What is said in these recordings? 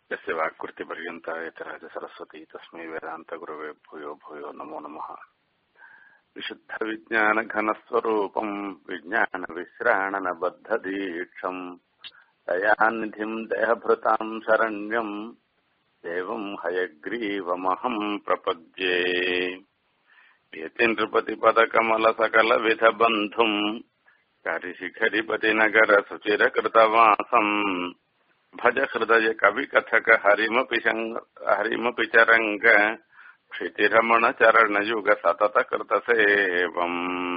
यस्य वाक्कृतिपर्यन्ता यतिराज सरस्वती तस्मै वेदान्तगुरवे भूयो भूयो नमो नमः विशुद्धविज्ञानघनस्वरूपम् विज्ञानविश्राणनबद्धदीक्षम् दयानिधिम् देहभृताम् शरण्यम् देवम् हयग्रीवमहम् प्रपद्ये यतीन्द्रपतिपदकमलसकलविधबन्धुम् करिशिखरिपतिनगरसुचिरकृतवासम् भज हृदय कविकथक हरिमपि शङ्ग हरिमपि च रङ्ग क्षितिरमण चरणयुग सतत कृतसेवम्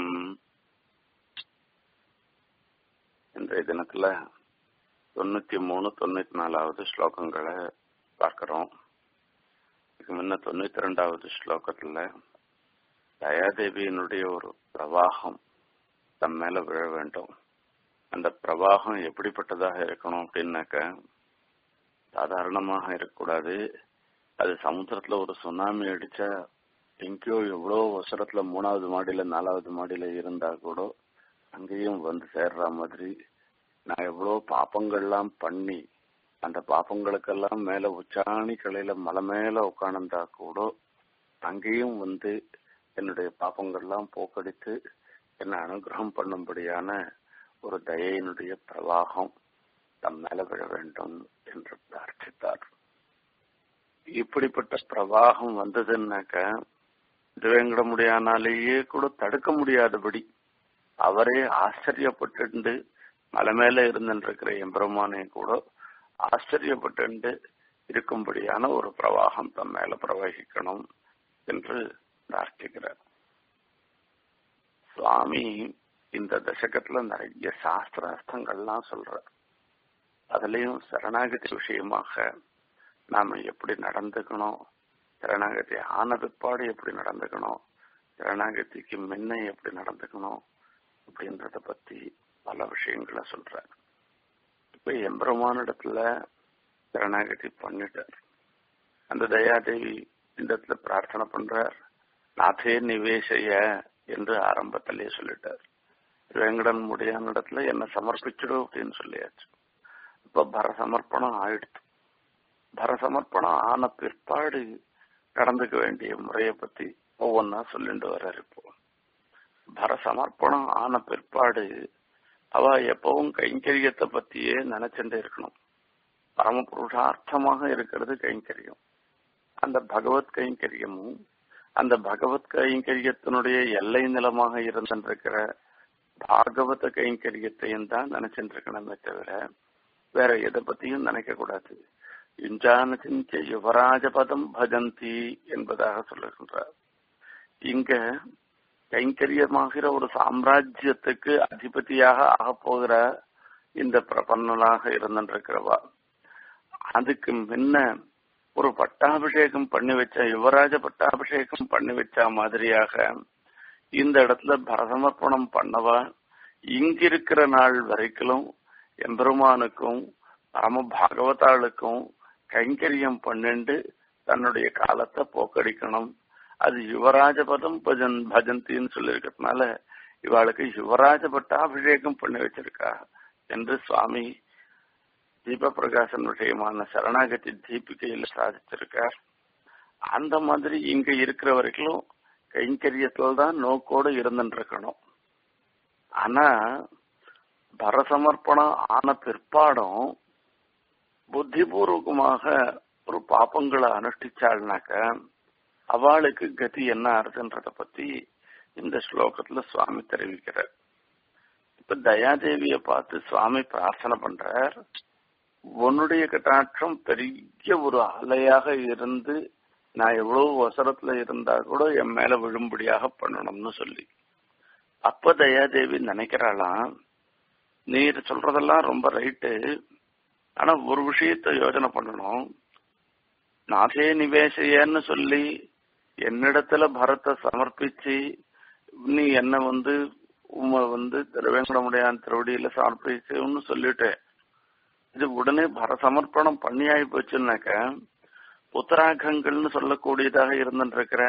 இன்றைய தினத்துல தொண்ணூத்தி மூணு தொண்ணூத்தி நாலாவது ஸ்லோகங்களை பார்க்கிறோம் இதுக்கு முன்ன தொண்ணூத்தி ரெண்டாவது ஸ்லோகத்துல தயாதேவியினுடைய ஒரு பிரவாகம் தம் மேல விழ வேண்டும் அந்த பிரவாகம் எப்படிப்பட்டதாக இருக்கணும் அப்படின்னாக்க சாதாரணமாக இருக்கக்கூடாது அது சமுத்திரத்துல ஒரு சுனாமி அடிச்சா எங்கேயோ எவ்வளோ அவசரத்துல மூணாவது மாடியில நாலாவது மாடியில இருந்தா கூட அங்கேயும் வந்து சேர்ற மாதிரி நான் எவ்வளோ பாப்பங்கள்லாம் பண்ணி அந்த பாப்பங்களுக்கெல்லாம் மேல உச்சாணி கலையில மலை மேல உட்கார்ந்தா கூட அங்கேயும் வந்து என்னுடைய பாப்பங்கள்லாம் போக்கடித்து என்னை அனுகிரகம் பண்ணும்படியான ஒரு தயையினுடைய பிரவாகம் தம் மேல விழ வேண்டும் என்று பிரார்த்தித்தார் இப்படிப்பட்ட பிரவாகம் வந்ததுன்னாக்க திருவேங்கடமுடியானாலேயே கூட தடுக்க முடியாதபடி அவரே ஆச்சரியப்பட்டு மலை மேல இருந்துருக்கிற எம்பெருமானே கூட ஆச்சரியப்பட்டு இருக்கும்படியான ஒரு பிரவாகம் தம் மேல பிரவகிக்கணும் என்று பிரார்த்திக்கிறார் சுவாமி இந்த தசகத்துல நிறைய சாஸ்திர அர்த்தங்கள்லாம் சொல்ற அதுலயும் சரணாகதி விஷயமாக நாம எப்படி நடந்துக்கணும் சரணாகதி ஆன பிற்பாடு எப்படி நடந்துக்கணும் சரணாகதிக்கு முன்ன எப்படி நடந்துக்கணும் அப்படின்றத பத்தி பல விஷயங்களை சொல்ற இப்ப எம்பெருமான இடத்துல சரணாகதி பண்ணிட்டார் அந்த தயாதேவி இந்த இடத்துல பிரார்த்தனை பண்றார் நாதே நிவேசைய என்று ஆரம்பத்திலேயே சொல்லிட்டார் வேங்கடன் முடியான இடத்துல என்ன சமர்ப்பிச்சிடும் அப்படின்னு சொல்லியாச்சு இப்ப பரசமர்ப்பணம் ஆயிடுச்சு பரசமர்ப்பணம் ஆன பிற்பாடு நடந்துக்க வேண்டிய முறையை பத்தி ஒவ்வொன்னா சொல்லிட்டு வர்றாரு இப்போ பரசமர்ப்பணம் ஆன பிற்பாடு அவ எப்பவும் கைங்கரியத்தை பத்தியே நினைச்சுட்டு இருக்கணும் பரம புருஷார்த்தமாக இருக்கிறது கைங்கரியம் அந்த பகவத் கைங்கரியமும் அந்த பகவத் கைங்கரியத்தினுடைய எல்லை நிலமாக இருந்திருக்கிற பாகவத கைங்கரியத்தையும் தான் நினைச்சுட்டு இருக்கணுமே தவிர வேற எதை பத்தியும் நினைக்க கூடாது இஞ்சான சிஞ்ச யுவராஜ பதம் பஜந்தி என்பதாக சொல்லுகின்றார் இங்க கைங்கரியமாகிற ஒரு சாம்ராஜ்யத்துக்கு அதிபதியாக ஆக போகிற இந்த பிரபன்னனாக இருந்திருக்கிறவா அதுக்கு முன்ன ஒரு பட்டாபிஷேகம் பண்ணி வச்ச யுவராஜ பட்டாபிஷேகம் பண்ணி வச்ச மாதிரியாக இந்த இடத்துல பரசமர்ப்பணம் பண்ணவா இங்கிருக்கிற நாள் வரைக்கும் எம்பெருமானுக்கும் பரம பாகவதாளுக்கும் கைங்கரியம் பண்ணிண்டு தன்னுடைய காலத்தை போக்கடிக்கணும் அது யுவராஜ பதம் பஜன் பஜந்தின்னு சொல்லியிருக்கிறதுனால இவாளுக்கு யுவராஜ பட்டாபிஷேகம் பண்ணி வச்சிருக்கா என்று சுவாமி தீப பிரகாசன் விஷயமான சரணாகதி தீபிகையில் சாதிச்சிருக்கார் அந்த மாதிரி இங்க இருக்கிற வரைக்கும் கைங்கரியத்துல தான் நோக்கோடு இருந்துட்டு இருக்கணும் ஆனா பரசமர்ப்பணம் ஆன பிற்பாடும் புத்திபூர்வகமாக ஒரு பாப்பங்களை அனுஷ்டிச்சாள்னாக்க அவளுக்கு கதி என்ன ஆறுதுன்றத பத்தி இந்த ஸ்லோகத்துல சுவாமி தெரிவிக்கிறார் இப்ப தயாதேவிய பார்த்து சுவாமி பிரார்த்தனை பண்றார் உன்னுடைய கட்டாட்சம் பெரிய ஒரு அலையாக இருந்து நான் எவ்வளவு அவசரத்துல இருந்தா கூட என் மேல விழும்படியாக பண்ணணும்னு சொல்லி அப்ப தயாதேவி நினைக்கிறாளாம் நீர் சொல்றதெல்லாம் ரொம்ப ரைட்டு ஆனா ஒரு விஷயத்த யோஜனை பண்ணணும் நாசே நிவேசையன்னு சொல்லி என்னிடத்துல பரத்தை சமர்ப்பிச்சு நீ என்ன வந்து உமை வந்து திருவேங்கடமுடையான் திருவடியில சமர்ப்பிச்சுன்னு சொல்லிட்டு இது உடனே பர சமர்ப்பணம் பண்ணி ஆகி போச்சுன்னாக்க உத்தராகங்கள்னு சொல்லக்கூடியதாக இருந்துருக்கிற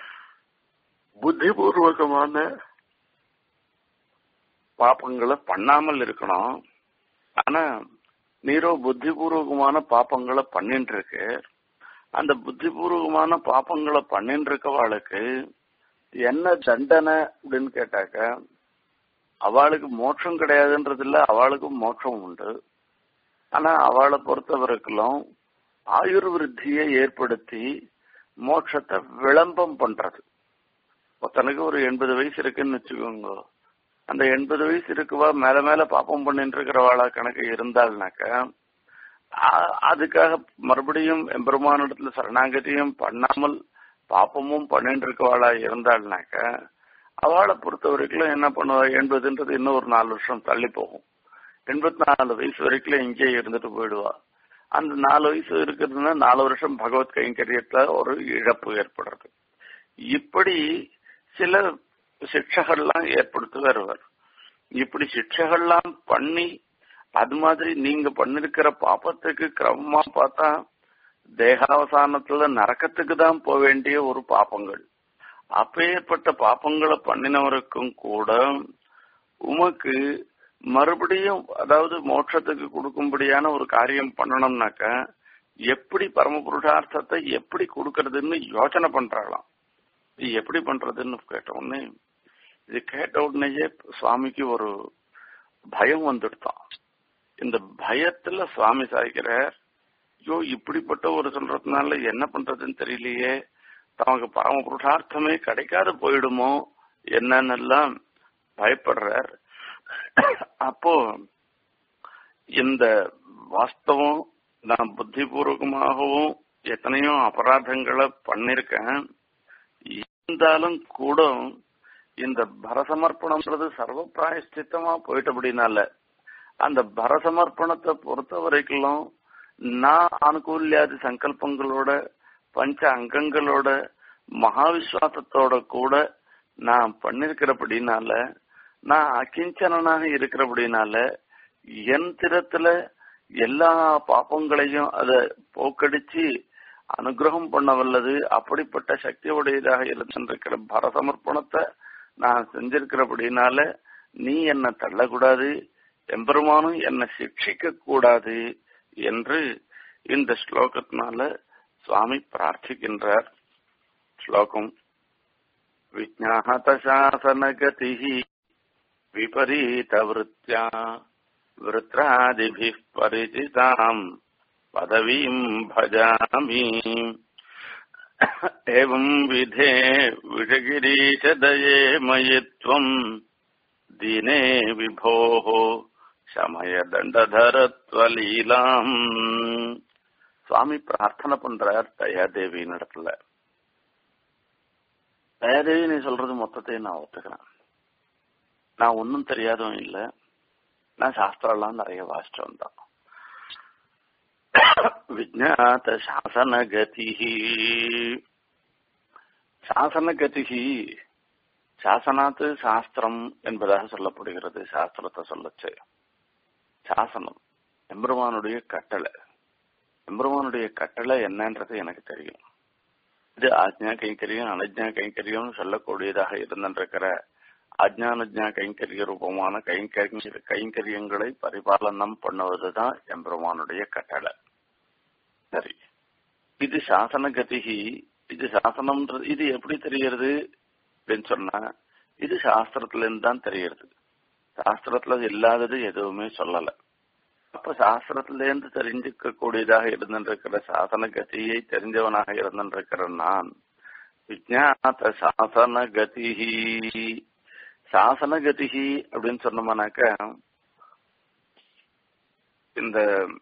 புத்திபூர்வகமான பாப்பங்களை பண்ணாமல் இருக்கணும் ஆனா நீரோ புத்திபூர்வகமான பாப்பங்களை பண்ணிட்டு இருக்கு அந்த புத்திபூர்வகமான பாப்பங்களை பண்ணிட்டு இருக்கவாளுக்கு என்ன தண்டனை அப்படின்னு கேட்டாக்க அவளுக்கு மோட்சம் கிடையாதுன்றது இல்ல அவளுக்கும் மோட்சம் உண்டு ஆனா அவளை பொறுத்த வரைக்கும் ஆயுர் விருத்தியை ஏற்படுத்தி மோட்சத்தை விளம்பம் பண்றது ஒருத்தனுக்கு ஒரு எண்பது வயசு இருக்குன்னு வச்சுக்கோங்க அந்த எண்பது வயசு இருக்குவா மேல மேல பாப்பம் பண்ணிட்டு இருக்கிறவாளா கணக்கு இருந்தாள்னாக்க அதுக்காக மறுபடியும் எம்பெருமானிடத்துல சரணாகதியும் பண்ணாமல் பாப்பமும் பண்ணிட்டு இருக்கவாளா இருந்தாள்னாக்க அவளை பொறுத்த வரைக்கும் என்ன பண்ணுவா எண்பதுன்றது இன்னும் ஒரு நாலு வருஷம் தள்ளி போகும் எண்பத்தி நாலு வயசு வரைக்கும் இங்கே இருந்துட்டு போயிடுவா அந்த நாலு வயசு இருக்கிறதுனா நாலு வருஷம் பகவத் கைங்கரியத்துல ஒரு இழப்பு ஏற்படுறது இப்படி சில சிக்ஷகள்லாம் ஏற்படுத்தி வருவார் இப்படி சிக்ஷகள்லாம் பண்ணி அது மாதிரி நீங்க பண்ணிருக்கிற பாப்பத்துக்கு கிரமமா பார்த்தா தேகாவசானத்துல நரக்கத்துக்கு தான் போக வேண்டிய ஒரு பாப்பங்கள் அப்பேற்பட்ட பாப்பங்களை பண்ணினவருக்கும் கூட உமக்கு மறுபடியும் அதாவது மோட்சத்துக்கு கொடுக்கும்படியான ஒரு காரியம் பண்ணணும்னாக்க எப்படி பரம புருஷார்த்தத்தை எப்படி கொடுக்கறதுன்னு யோசனை பண்றாங்களாம் இது எப்படி பண்றதுன்னு கேட்ட உடனே இது கேட்ட உடனேயே சுவாமிக்கு ஒரு பயம் வந்துடுதான் இந்த பயத்துல சுவாமி சாய்க்கிறார் ஐயோ இப்படிப்பட்ட ஒரு சொல்றதுனால என்ன பண்றதுன்னு தெரியலையே தமக்கு பரம புருஷார்த்தமே கிடைக்காத போயிடுமோ என்னன்னெல்லாம் பயப்படுறார் அப்போ இந்த வாஸ்தவம் நான் புத்திபூர்வகமாகவும் எத்தனையோ அபராதங்களை பண்ணிருக்கேன் இருந்தாலும் கூட இந்த பரசமர்ப்பணம்ன்றது சர்வ பிராயஷ்டித்தமா போயிட்டபடினால அந்த பரசமர்ப்பணத்தை பொறுத்த வரைக்கும் நான் அனுகூல்யாதி சங்கல்பங்களோட பஞ்ச அங்கங்களோட மகாவிஸ்வாசத்தோட கூட நான் பண்ணிருக்கிறபடினால நான் அகிஞ்சனாக இருக்கிறபடினால என் திறத்துல எல்லா பாப்பங்களையும் அதை போக்கடிச்சு அனுகிரகம் பண்ண வல்லது அப்படிப்பட்ட சக்தி உடையதாக இருந்திருக்கிற பரசமர்ப்பணத்தை நான் செஞ்சிருக்கிறபடினால நீ என்ன தள்ளக்கூடாது எம்பெருமானும் என்னை சிக்ஷிக்க கூடாது என்று இந்த ஸ்லோகத்தினால சுவாமி பிரார்த்திக்கின்றார் ஸ்லோகம் விஜாத சாசனகதி விபரீத விருத்தியா वृत्रादिभिः परिचिताम् पदवीम् भजामि एवम् विधे विषगिरीशदये मयि त्वम् दीने विभोः சமயதண்டதரத்வலீலாம் சுவாமி பிரார்த்தனை பண்றார் தயாதேவியின் இடத்துல தயாதேவி நீ சொல்றது மொத்தத்தையும் நான் ஒத்துக்கிறேன் நான் ஒன்னும் தெரியாதவன் இல்லை நான் சாஸ்திரம்லாம் நிறைய வாசிச்சு வந்தான் விஜாத சாசனகதி சாசனகதி சாசனாத்து சாஸ்திரம் என்பதாக சொல்லப்படுகிறது சாஸ்திரத்தை சொல்லச்சு சாசனம் எம்பெருமானுடைய கட்டளை எம்பெருமானுடைய கட்டளை என்னன்றது எனக்கு தெரியும் இது ஆஜ்ஞா கைங்கரியம் அனஜ்ஞா கைங்கரியம் சொல்லக்கூடியதாக இருந்திருக்கிற அஜானஜா கைங்கரிய ரூபமான கைங்கரிய கைங்கரியங்களை பரிபாலனம் பண்ணுவதுதான் எம்பெருமானுடைய கட்டளை சரி இது சாசன கதிகி இது சாசனம்ன்றது இது எப்படி தெரிகிறது அப்படின்னு சொன்னா இது சாஸ்திரத்துல இருந்து தான் தெரிகிறது சாஸ்திரத்துல இல்லாதது எதுவுமே சொல்லல அப்ப சாஸ்திரத்துல இருந்து தெரிஞ்சுக்க கூடியதாக இருந்திருக்கிற சாசன கதியை தெரிஞ்சவனாக இருந்திருக்கிற நான் விஜாத சாசன கதிஹி சாசன கதிகி அப்படின்னு சொன்னோம்னாக்க இந்த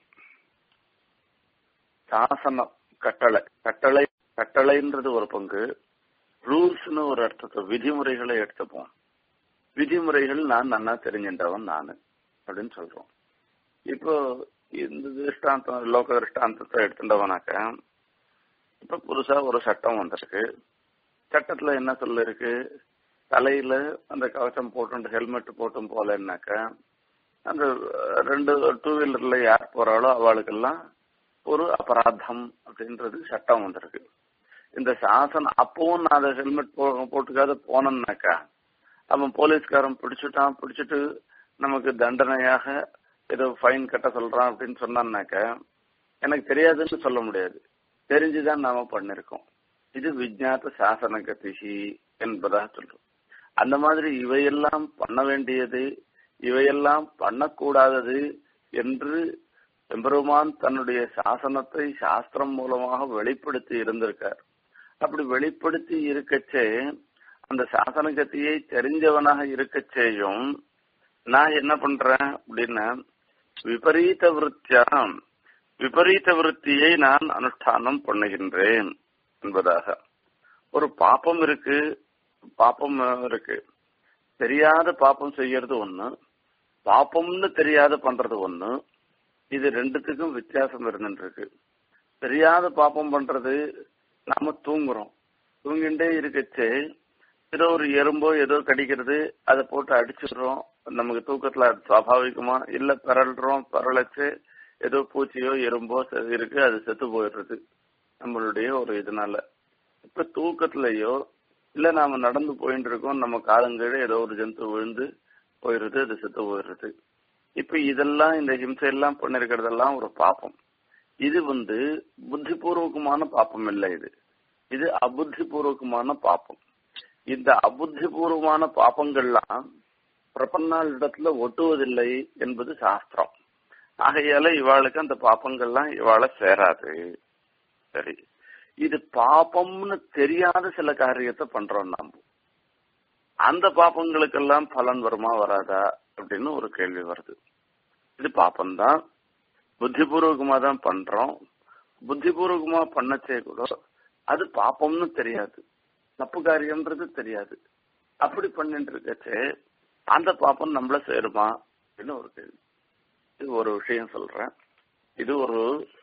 சாசனம் கட்டளை கட்டளை கட்டளைன்றது ஒரு பங்கு ரூல்ஸ்னு ஒரு அர்த்தத்தை விதிமுறைகளை எடுத்துப்போம் விதிமுறைகள் நான் நன்னா தெரிஞ்சின்றவன் நானு அப்படின்னு சொல்றோம் இப்போ இந்த திருஷ்டாந்தம் லோக திருஷ்டாந்தத்தை எடுத்துட்டவனாக்க இப்ப புதுசா ஒரு சட்டம் வந்திருக்கு சட்டத்துல என்ன சொல்ல இருக்கு தலையில அந்த கவசம் போட்டு ஹெல்மெட் போட்டும் போலன்னாக்க அந்த ரெண்டு டூ வீலர்ல யார் போறாளோ அவளுக்கெல்லாம் ஒரு அபராதம் அப்படின்றது சட்டம் வந்திருக்கு இந்த சாசனம் அப்பவும் நான் அதை ஹெல்மெட் போ போட்டுக்காத போனேன்னாக்கா அவன் போலீஸ்காரன் பிடிச்சிட்டான் பிடிச்சிட்டு நமக்கு தண்டனையாக ஏதோ ஃபைன் கட்ட சொல்றான் அப்படின்னு சொன்னான்னாக்க எனக்கு தெரியாதுன்னு சொல்ல முடியாது தெரிஞ்சுதான் நாம பண்ணிருக்கோம் இது விஜாத்த சாசன கதிகி என்பதாக சொல்றோம் அந்த மாதிரி இவையெல்லாம் பண்ண வேண்டியது இவையெல்லாம் பண்ணக்கூடாதது என்று எம்பெருமான் தன்னுடைய சாசனத்தை சாஸ்திரம் மூலமாக வெளிப்படுத்தி இருந்திருக்கார் அப்படி வெளிப்படுத்தி இருக்கச்சே அந்த சாசன கத்தியை தெரிஞ்சவனாக இருக்கச்சேயும் நான் என்ன பண்றேன் அப்படின்னா விபரீத விருத்தியா விபரீத விருத்தியை நான் அனுஷ்டானம் பண்ணுகின்றேன் என்பதாக ஒரு பாப்பம் இருக்கு பாப்பம் இருக்கு தெரியாத பாப்பம் செய்யறது ஒண்ணு பாப்பம்னு தெரியாத பண்றது ஒண்ணு இது ரெண்டுத்துக்கும் வித்தியாசம் இருந்துருக்கு தெரியாத பாப்பம் பண்றது நாம தூங்குறோம் தூங்கிண்டே இருக்கச்சே ஏதோ ஒரு எறும்போ ஏதோ கடிக்கிறது அதை போட்டு அடிச்சிடுறோம் நமக்கு தூக்கத்துல அது சுவாபாவிகமா இல்ல பரல்றோம் பரளச்சு ஏதோ பூச்சியோ எறும்போ இருக்கு அது செத்து போயிடுறது நம்மளுடைய ஒரு இதனால இப்ப தூக்கத்திலயோ இல்ல நாம நடந்து போயிட்டு இருக்கோம் நம்ம காலங்கீழ ஏதோ ஒரு ஜந்து விழுந்து போயிடுறது அது செத்து போயிடுறது இப்ப இதெல்லாம் இந்த ஹிம்சையெல்லாம் பண்ணிருக்கிறதெல்லாம் ஒரு பாப்பம் இது வந்து புத்திபூர்வகமான பாப்பம் இல்லை இது இது அபுத்திபூர்வகமான பாப்பம் இந்த அபுத்திபூர்வமான பாப்பங்கள்லாம் பிரபன்னாள் இடத்துல ஒட்டுவதில்லை என்பது சாஸ்திரம் ஆகையால இவாளுக்கு அந்த பாப்பங்கள்லாம் இவாள சேராது சரி இது பாப்பம்னு தெரியாத சில காரியத்தை பண்றோம் நாம அந்த பாப்பங்களுக்கெல்லாம் பலன் வருமா வராதா அப்படின்னு ஒரு கேள்வி வருது இது பாப்பம்தான் புத்திபூர்வகமா தான் பண்றோம் புத்திபூர்வகமா பண்ணச்சே கூட அது பாப்பம்னு தெரியாது தப்பு காரியம்ன்றது தெரியாது அப்படி பண்ணிட்டு இருக்கச்சே அந்த பாப்பம் நம்மள சேருமா அப்படின்னு ஒரு கேள்வி இது ஒரு விஷயம் சொல்றேன் இது ஒரு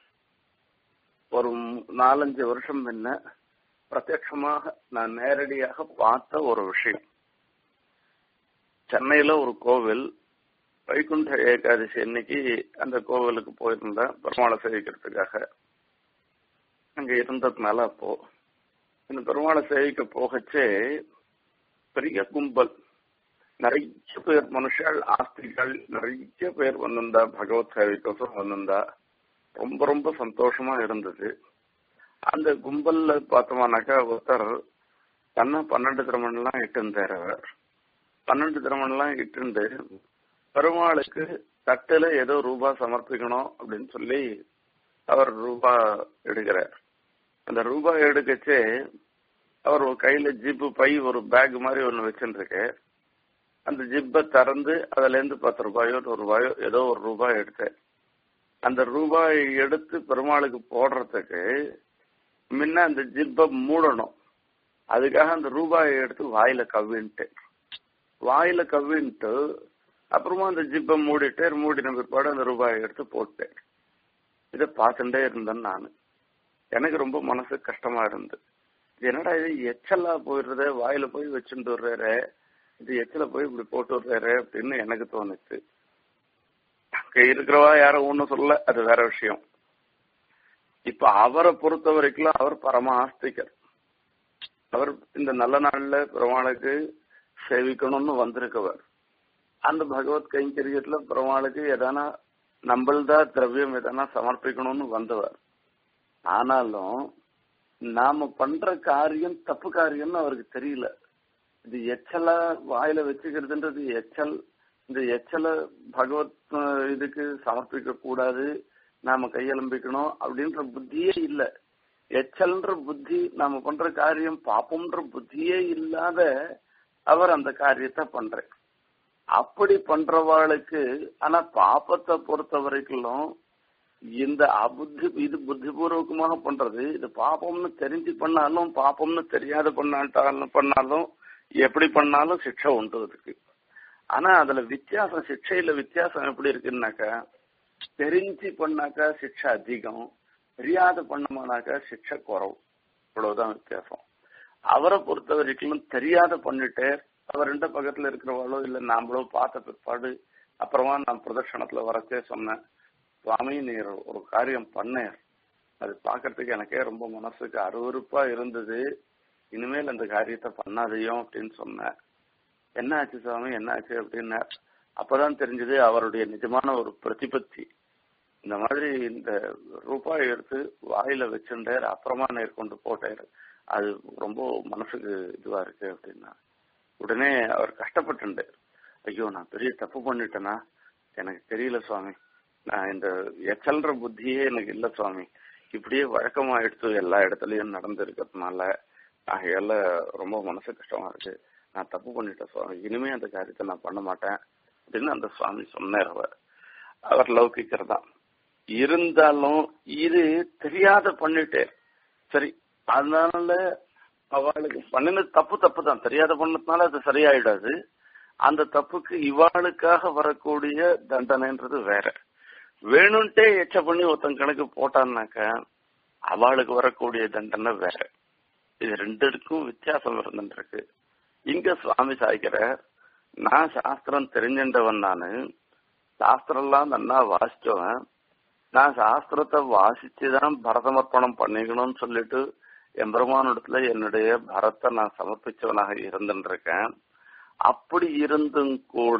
ஒரு நாலஞ்சு வருஷம் முன்ன பிரத்யட்சமாக நான் நேரடியாக பார்த்த ஒரு விஷயம் சென்னையில ஒரு கோவில் வைகுண்ட ஏகாதசி அன்னைக்கு அந்த கோவிலுக்கு போயிருந்தேன் பெருமாளை சேவிக்கிறதுக்காக அங்க இருந்ததுனால அப்போ இந்த பெருமாளை சேவிக்க போகச்சே பெரிய கும்பல் நிறைய பேர் மனுஷால் ஆஸ்திகள் நிறைய பேர் வந்திருந்தா பகவத் சேவைக்கோசம் வந்திருந்தா ரொம்ப ரொம்ப சந்தோஷமா இருந்தது அந்த கும்பல்ல பார்த்தோம்னாக்கா ஒருத்தர் தன்னை பன்னெண்டு திரமணம்லாம் இட்டுந்தார் அவர் பன்னெண்டு திரமணம்லாம் இட்டுண்டு பெருமாளுக்கு தட்டுல ஏதோ ரூபா சமர்ப்பிக்கணும் அப்படின்னு சொல்லி அவர் ரூபா எடுக்கிறார் அந்த ரூபா எடுக்கச்சே அவர் ஒரு கையில ஜிப்பு பை ஒரு பேக் மாதிரி ஒண்ணு வச்சுருக்கு அந்த ஜிப்பை திறந்து அதுல இருந்து பத்து ரூபாயோ ஒரு ரூபாயோ ஏதோ ஒரு ரூபாய் எடுத்தேன் அந்த ரூபாய் எடுத்து பெருமாளுக்கு போடுறதுக்கு முன்ன அந்த ஜிப்பை மூடணும் அதுக்காக அந்த ரூபாயை எடுத்து வாயில கவ்வின்ட்டு வாயில கவ்வின்ட்டு அப்புறமா அந்த ஜிப்பை மூடிட்டு மூடின பிற்பாடு அந்த ரூபாயை எடுத்து போட்டேன் இதை பார்த்துட்டே இருந்தேன் நான் எனக்கு ரொம்ப மனசு கஷ்டமா இருந்து என்னடா இது எச்சலா போயிடுறத வாயில போய் வச்சுட்டு வர்றாரு இது எச்சல போய் இப்படி போட்டு வர்றாரு அப்படின்னு எனக்கு தோணுச்சு அங்க இருக்கிறவா யாரும் ஒண்ணும் சொல்ல அது வேற விஷயம் இப்ப அவரை பொறுத்த வரைக்கும் அவர் பரம ஆஸ்திகர் அவர் இந்த நல்ல நாள்ல பெருமாளுக்கு சேவிக்கணும்னு வந்திருக்கவர் அந்த பகவத் கைங்கரியத்துல பெருமாளுக்கு எதனா நம்மள்தா திரவியம் எதனா சமர்ப்பிக்கணும்னு வந்தவர் ஆனாலும் நாம பண்ற காரியம் தப்பு காரியம்னு அவருக்கு தெரியல இது எச்சலா வாயில வச்சுக்கிறதுன்றது எச்சல் இந்த எச்சல பகவத் இதுக்கு சமர்ப்பிக்க கூடாது நாம கையெலம்பிக்கணும் அப்படின்ற புத்தியே இல்ல எச்சல்ன்ற புத்தி நாம பண்ற காரியம் பாப்பம்ன்ற புத்தியே இல்லாத அவர் அந்த காரியத்தை பண்ற அப்படி பண்றவாளுக்கு ஆனா பாப்பத்தை பொறுத்த வரைக்கும் இந்த அபுத்தி இது புத்திபூர்வகமாக பண்றது இது பாப்பம்னு தெரிஞ்சு பண்ணாலும் பாப்பம்னு தெரியாத பண்ணாட்டாலும் பண்ணாலும் எப்படி பண்ணாலும் சிக்ஷை உண்டு அதுக்கு ஆனா அதுல வித்தியாசம் சிக்ஷையில வித்தியாசம் எப்படி இருக்குன்னாக்கா தெரிஞ்சு பண்ணாக்கா சிக்ஷை அதிகம் தெரியாத பண்ணமானாக்கா சிக்ஷை குறவு இவ்வளவுதான் வித்தியாசம் அவரை பொறுத்த வரைக்கும் தெரியாத பண்ணிட்டு அவர் ரெண்டு பக்கத்துல இருக்கிறவாளோ இல்ல நாமளோ பார்த்த பிற்பாடு அப்புறமா நான் பிரதர்ஷனத்துல வரச்சே சொன்னேன் சுவாமி நீர் ஒரு காரியம் பண்ணேன் அது பாக்குறதுக்கு எனக்கே ரொம்ப மனசுக்கு அருவறுப்பா இருந்தது இனிமேல் அந்த காரியத்தை பண்ணாதையும் அப்படின்னு சொன்னேன் என்ன ஆச்சு சுவாமி என்ன ஆச்சு அப்படின்னா அப்பதான் தெரிஞ்சது அவருடைய நிஜமான ஒரு பிரதிபத்தி இந்த மாதிரி இந்த ரூபாய் எடுத்து வாயில வச்சுட்டார் அப்புறமா நேர் கொண்டு போட்டார் அது ரொம்ப மனசுக்கு இதுவா இருக்கு அப்படின்னா உடனே அவர் கஷ்டப்பட்டுட்டார் ஐயோ நான் பெரிய தப்பு பண்ணிட்டேனா எனக்கு தெரியல சுவாமி நான் இந்த எச்சல்ற புத்தியே எனக்கு இல்ல சுவாமி இப்படியே வழக்கமா எடுத்து எல்லா இடத்துலயும் நடந்து இருக்கிறதுனால ஆகையால ரொம்ப மனசு கஷ்டமா இருக்கு நான் தப்பு பண்ணிட்டேன் சுவாமி இனிமே அந்த காரியத்தை நான் பண்ண மாட்டேன் அப்படின்னு அந்த சுவாமி சொன்னார் அவர் அவர் லௌகிக்கர் தான் இருந்தாலும் இது தெரியாத பண்ணிட்டேன் சரி அதனால அவளுக்கு பண்ணினது தப்பு தப்பு தான் தெரியாத பண்ணதுனால அது சரியாயிடாது அந்த தப்புக்கு இவாளுக்காக வரக்கூடிய தண்டனைன்றது வேற வேணும்ட்டே எச்ச பண்ணி ஒருத்தன் கணக்கு போட்டான்னாக்க அவளுக்கு வரக்கூடிய தண்டனை வேற இது ரெண்டுக்கும் வித்தியாசம் இருந்துருக்கு இங்க சுவாமி சாய்க்கிறார் நான் சாஸ்திரம் தெரிஞ்சின்றவன் நானு சாஸ்திரம் எல்லாம் நன்னா வாசிச்சவன் நான் சாஸ்திரத்தை வாசிச்சுதான் பரதமர்ப்பணம் பண்ணிக்கணும்னு சொல்லிட்டு எம்பெருமானிடத்துல என்னுடைய பரத்தை நான் சமர்ப்பிச்சவனாக இருந்துருக்கேன் அப்படி இருந்தும் கூட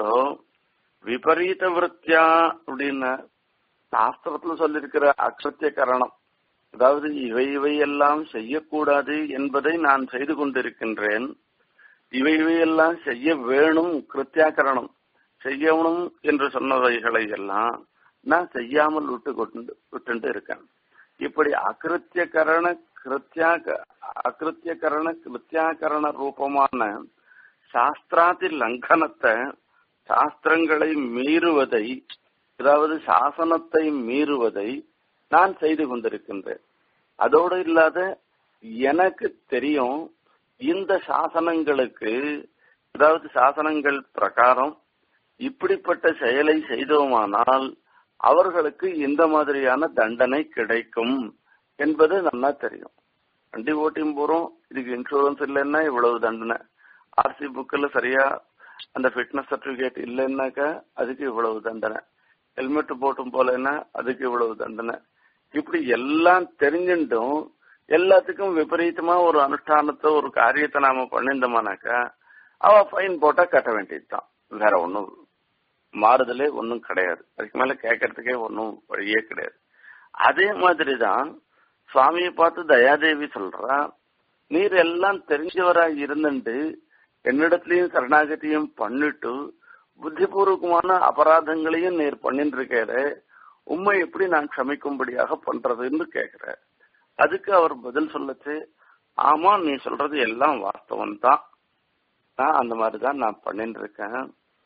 விபரீத விருத்தியா அப்படின்னு சாஸ்திரத்துல சொல்லியிருக்கிற அக்ஷத்திய கரணம் அதாவது இவை இவையெல்லாம் செய்யக்கூடாது என்பதை நான் செய்து கொண்டிருக்கின்றேன் இவை இவையெல்லாம் செய்ய வேணும் கிருத்தியாக்கரணம் செய்யணும் என்று சொன்னவைகளை எல்லாம் நான் செய்யாமல் விட்டு கொண்டு விட்டு இருக்கேன் இப்படி அகிருத்தியகரண கிருத்தியாக அகிருத்தியகரண கிருத்தியாகரண ரூபமான சாஸ்திராதி லங்கனத்தை சாஸ்திரங்களை மீறுவதை அதாவது சாசனத்தை மீறுவதை நான் செய்து கொண்டிருக்கின்றேன் அதோடு இல்லாத எனக்கு தெரியும் இந்த சாசனங்களுக்கு அதாவது சாசனங்கள் பிரகாரம் இப்படிப்பட்ட செயலை செய்தோமானால் அவர்களுக்கு இந்த மாதிரியான தண்டனை கிடைக்கும் என்பது நல்லா தெரியும் வண்டி ஓட்டியும் போறோம் இதுக்கு இன்சூரன்ஸ் இல்லைன்னா இவ்வளவு தண்டனை ஆர்சி புக்கில் சரியா அந்த ஃபிட்னஸ் சர்டிபிகேட் இல்லைன்னாக்கா அதுக்கு இவ்வளவு தண்டனை ஹெல்மெட் போட்டும் போலன்னா அதுக்கு இவ்வளவு தண்டனை இப்படி எல்லாம் தெரிஞ்சுட்டும் எல்லாத்துக்கும் விபரீதமா ஒரு அனுஷ்டானத்தை ஒரு காரியத்தை நாம பண்ணியிருந்தோமானாக்கா அவ ஃபைன் போட்டா கட்ட வேண்டியதுதான் வேற ஒன்றும் மாறுதலே ஒன்றும் கிடையாது அதுக்கு மேல கேட்கறதுக்கே ஒன்றும் வழியே கிடையாது அதே மாதிரிதான் சுவாமியை பார்த்து தயாதேவி சொல்றா நீர் எல்லாம் தெரிஞ்சவரா இருந்துட்டு என்னிடத்திலையும் சரணாகதியும் பண்ணிட்டு புத்திபூர்வகமான அபராதங்களையும் நீர் பண்ணிட்டு இருக்காரு உண்மை எப்படி நான் க்ஷமிக்கும்படியாக பண்றதுன்னு கேக்குற அதுக்கு அவர் பதில் சொல்லச்சு ஆமா நீ சொல்றது எல்லாம் வாஸ்தவம் தான் நான் அந்த மாதிரிதான் நான் பண்ணிட்டு இருக்கேன்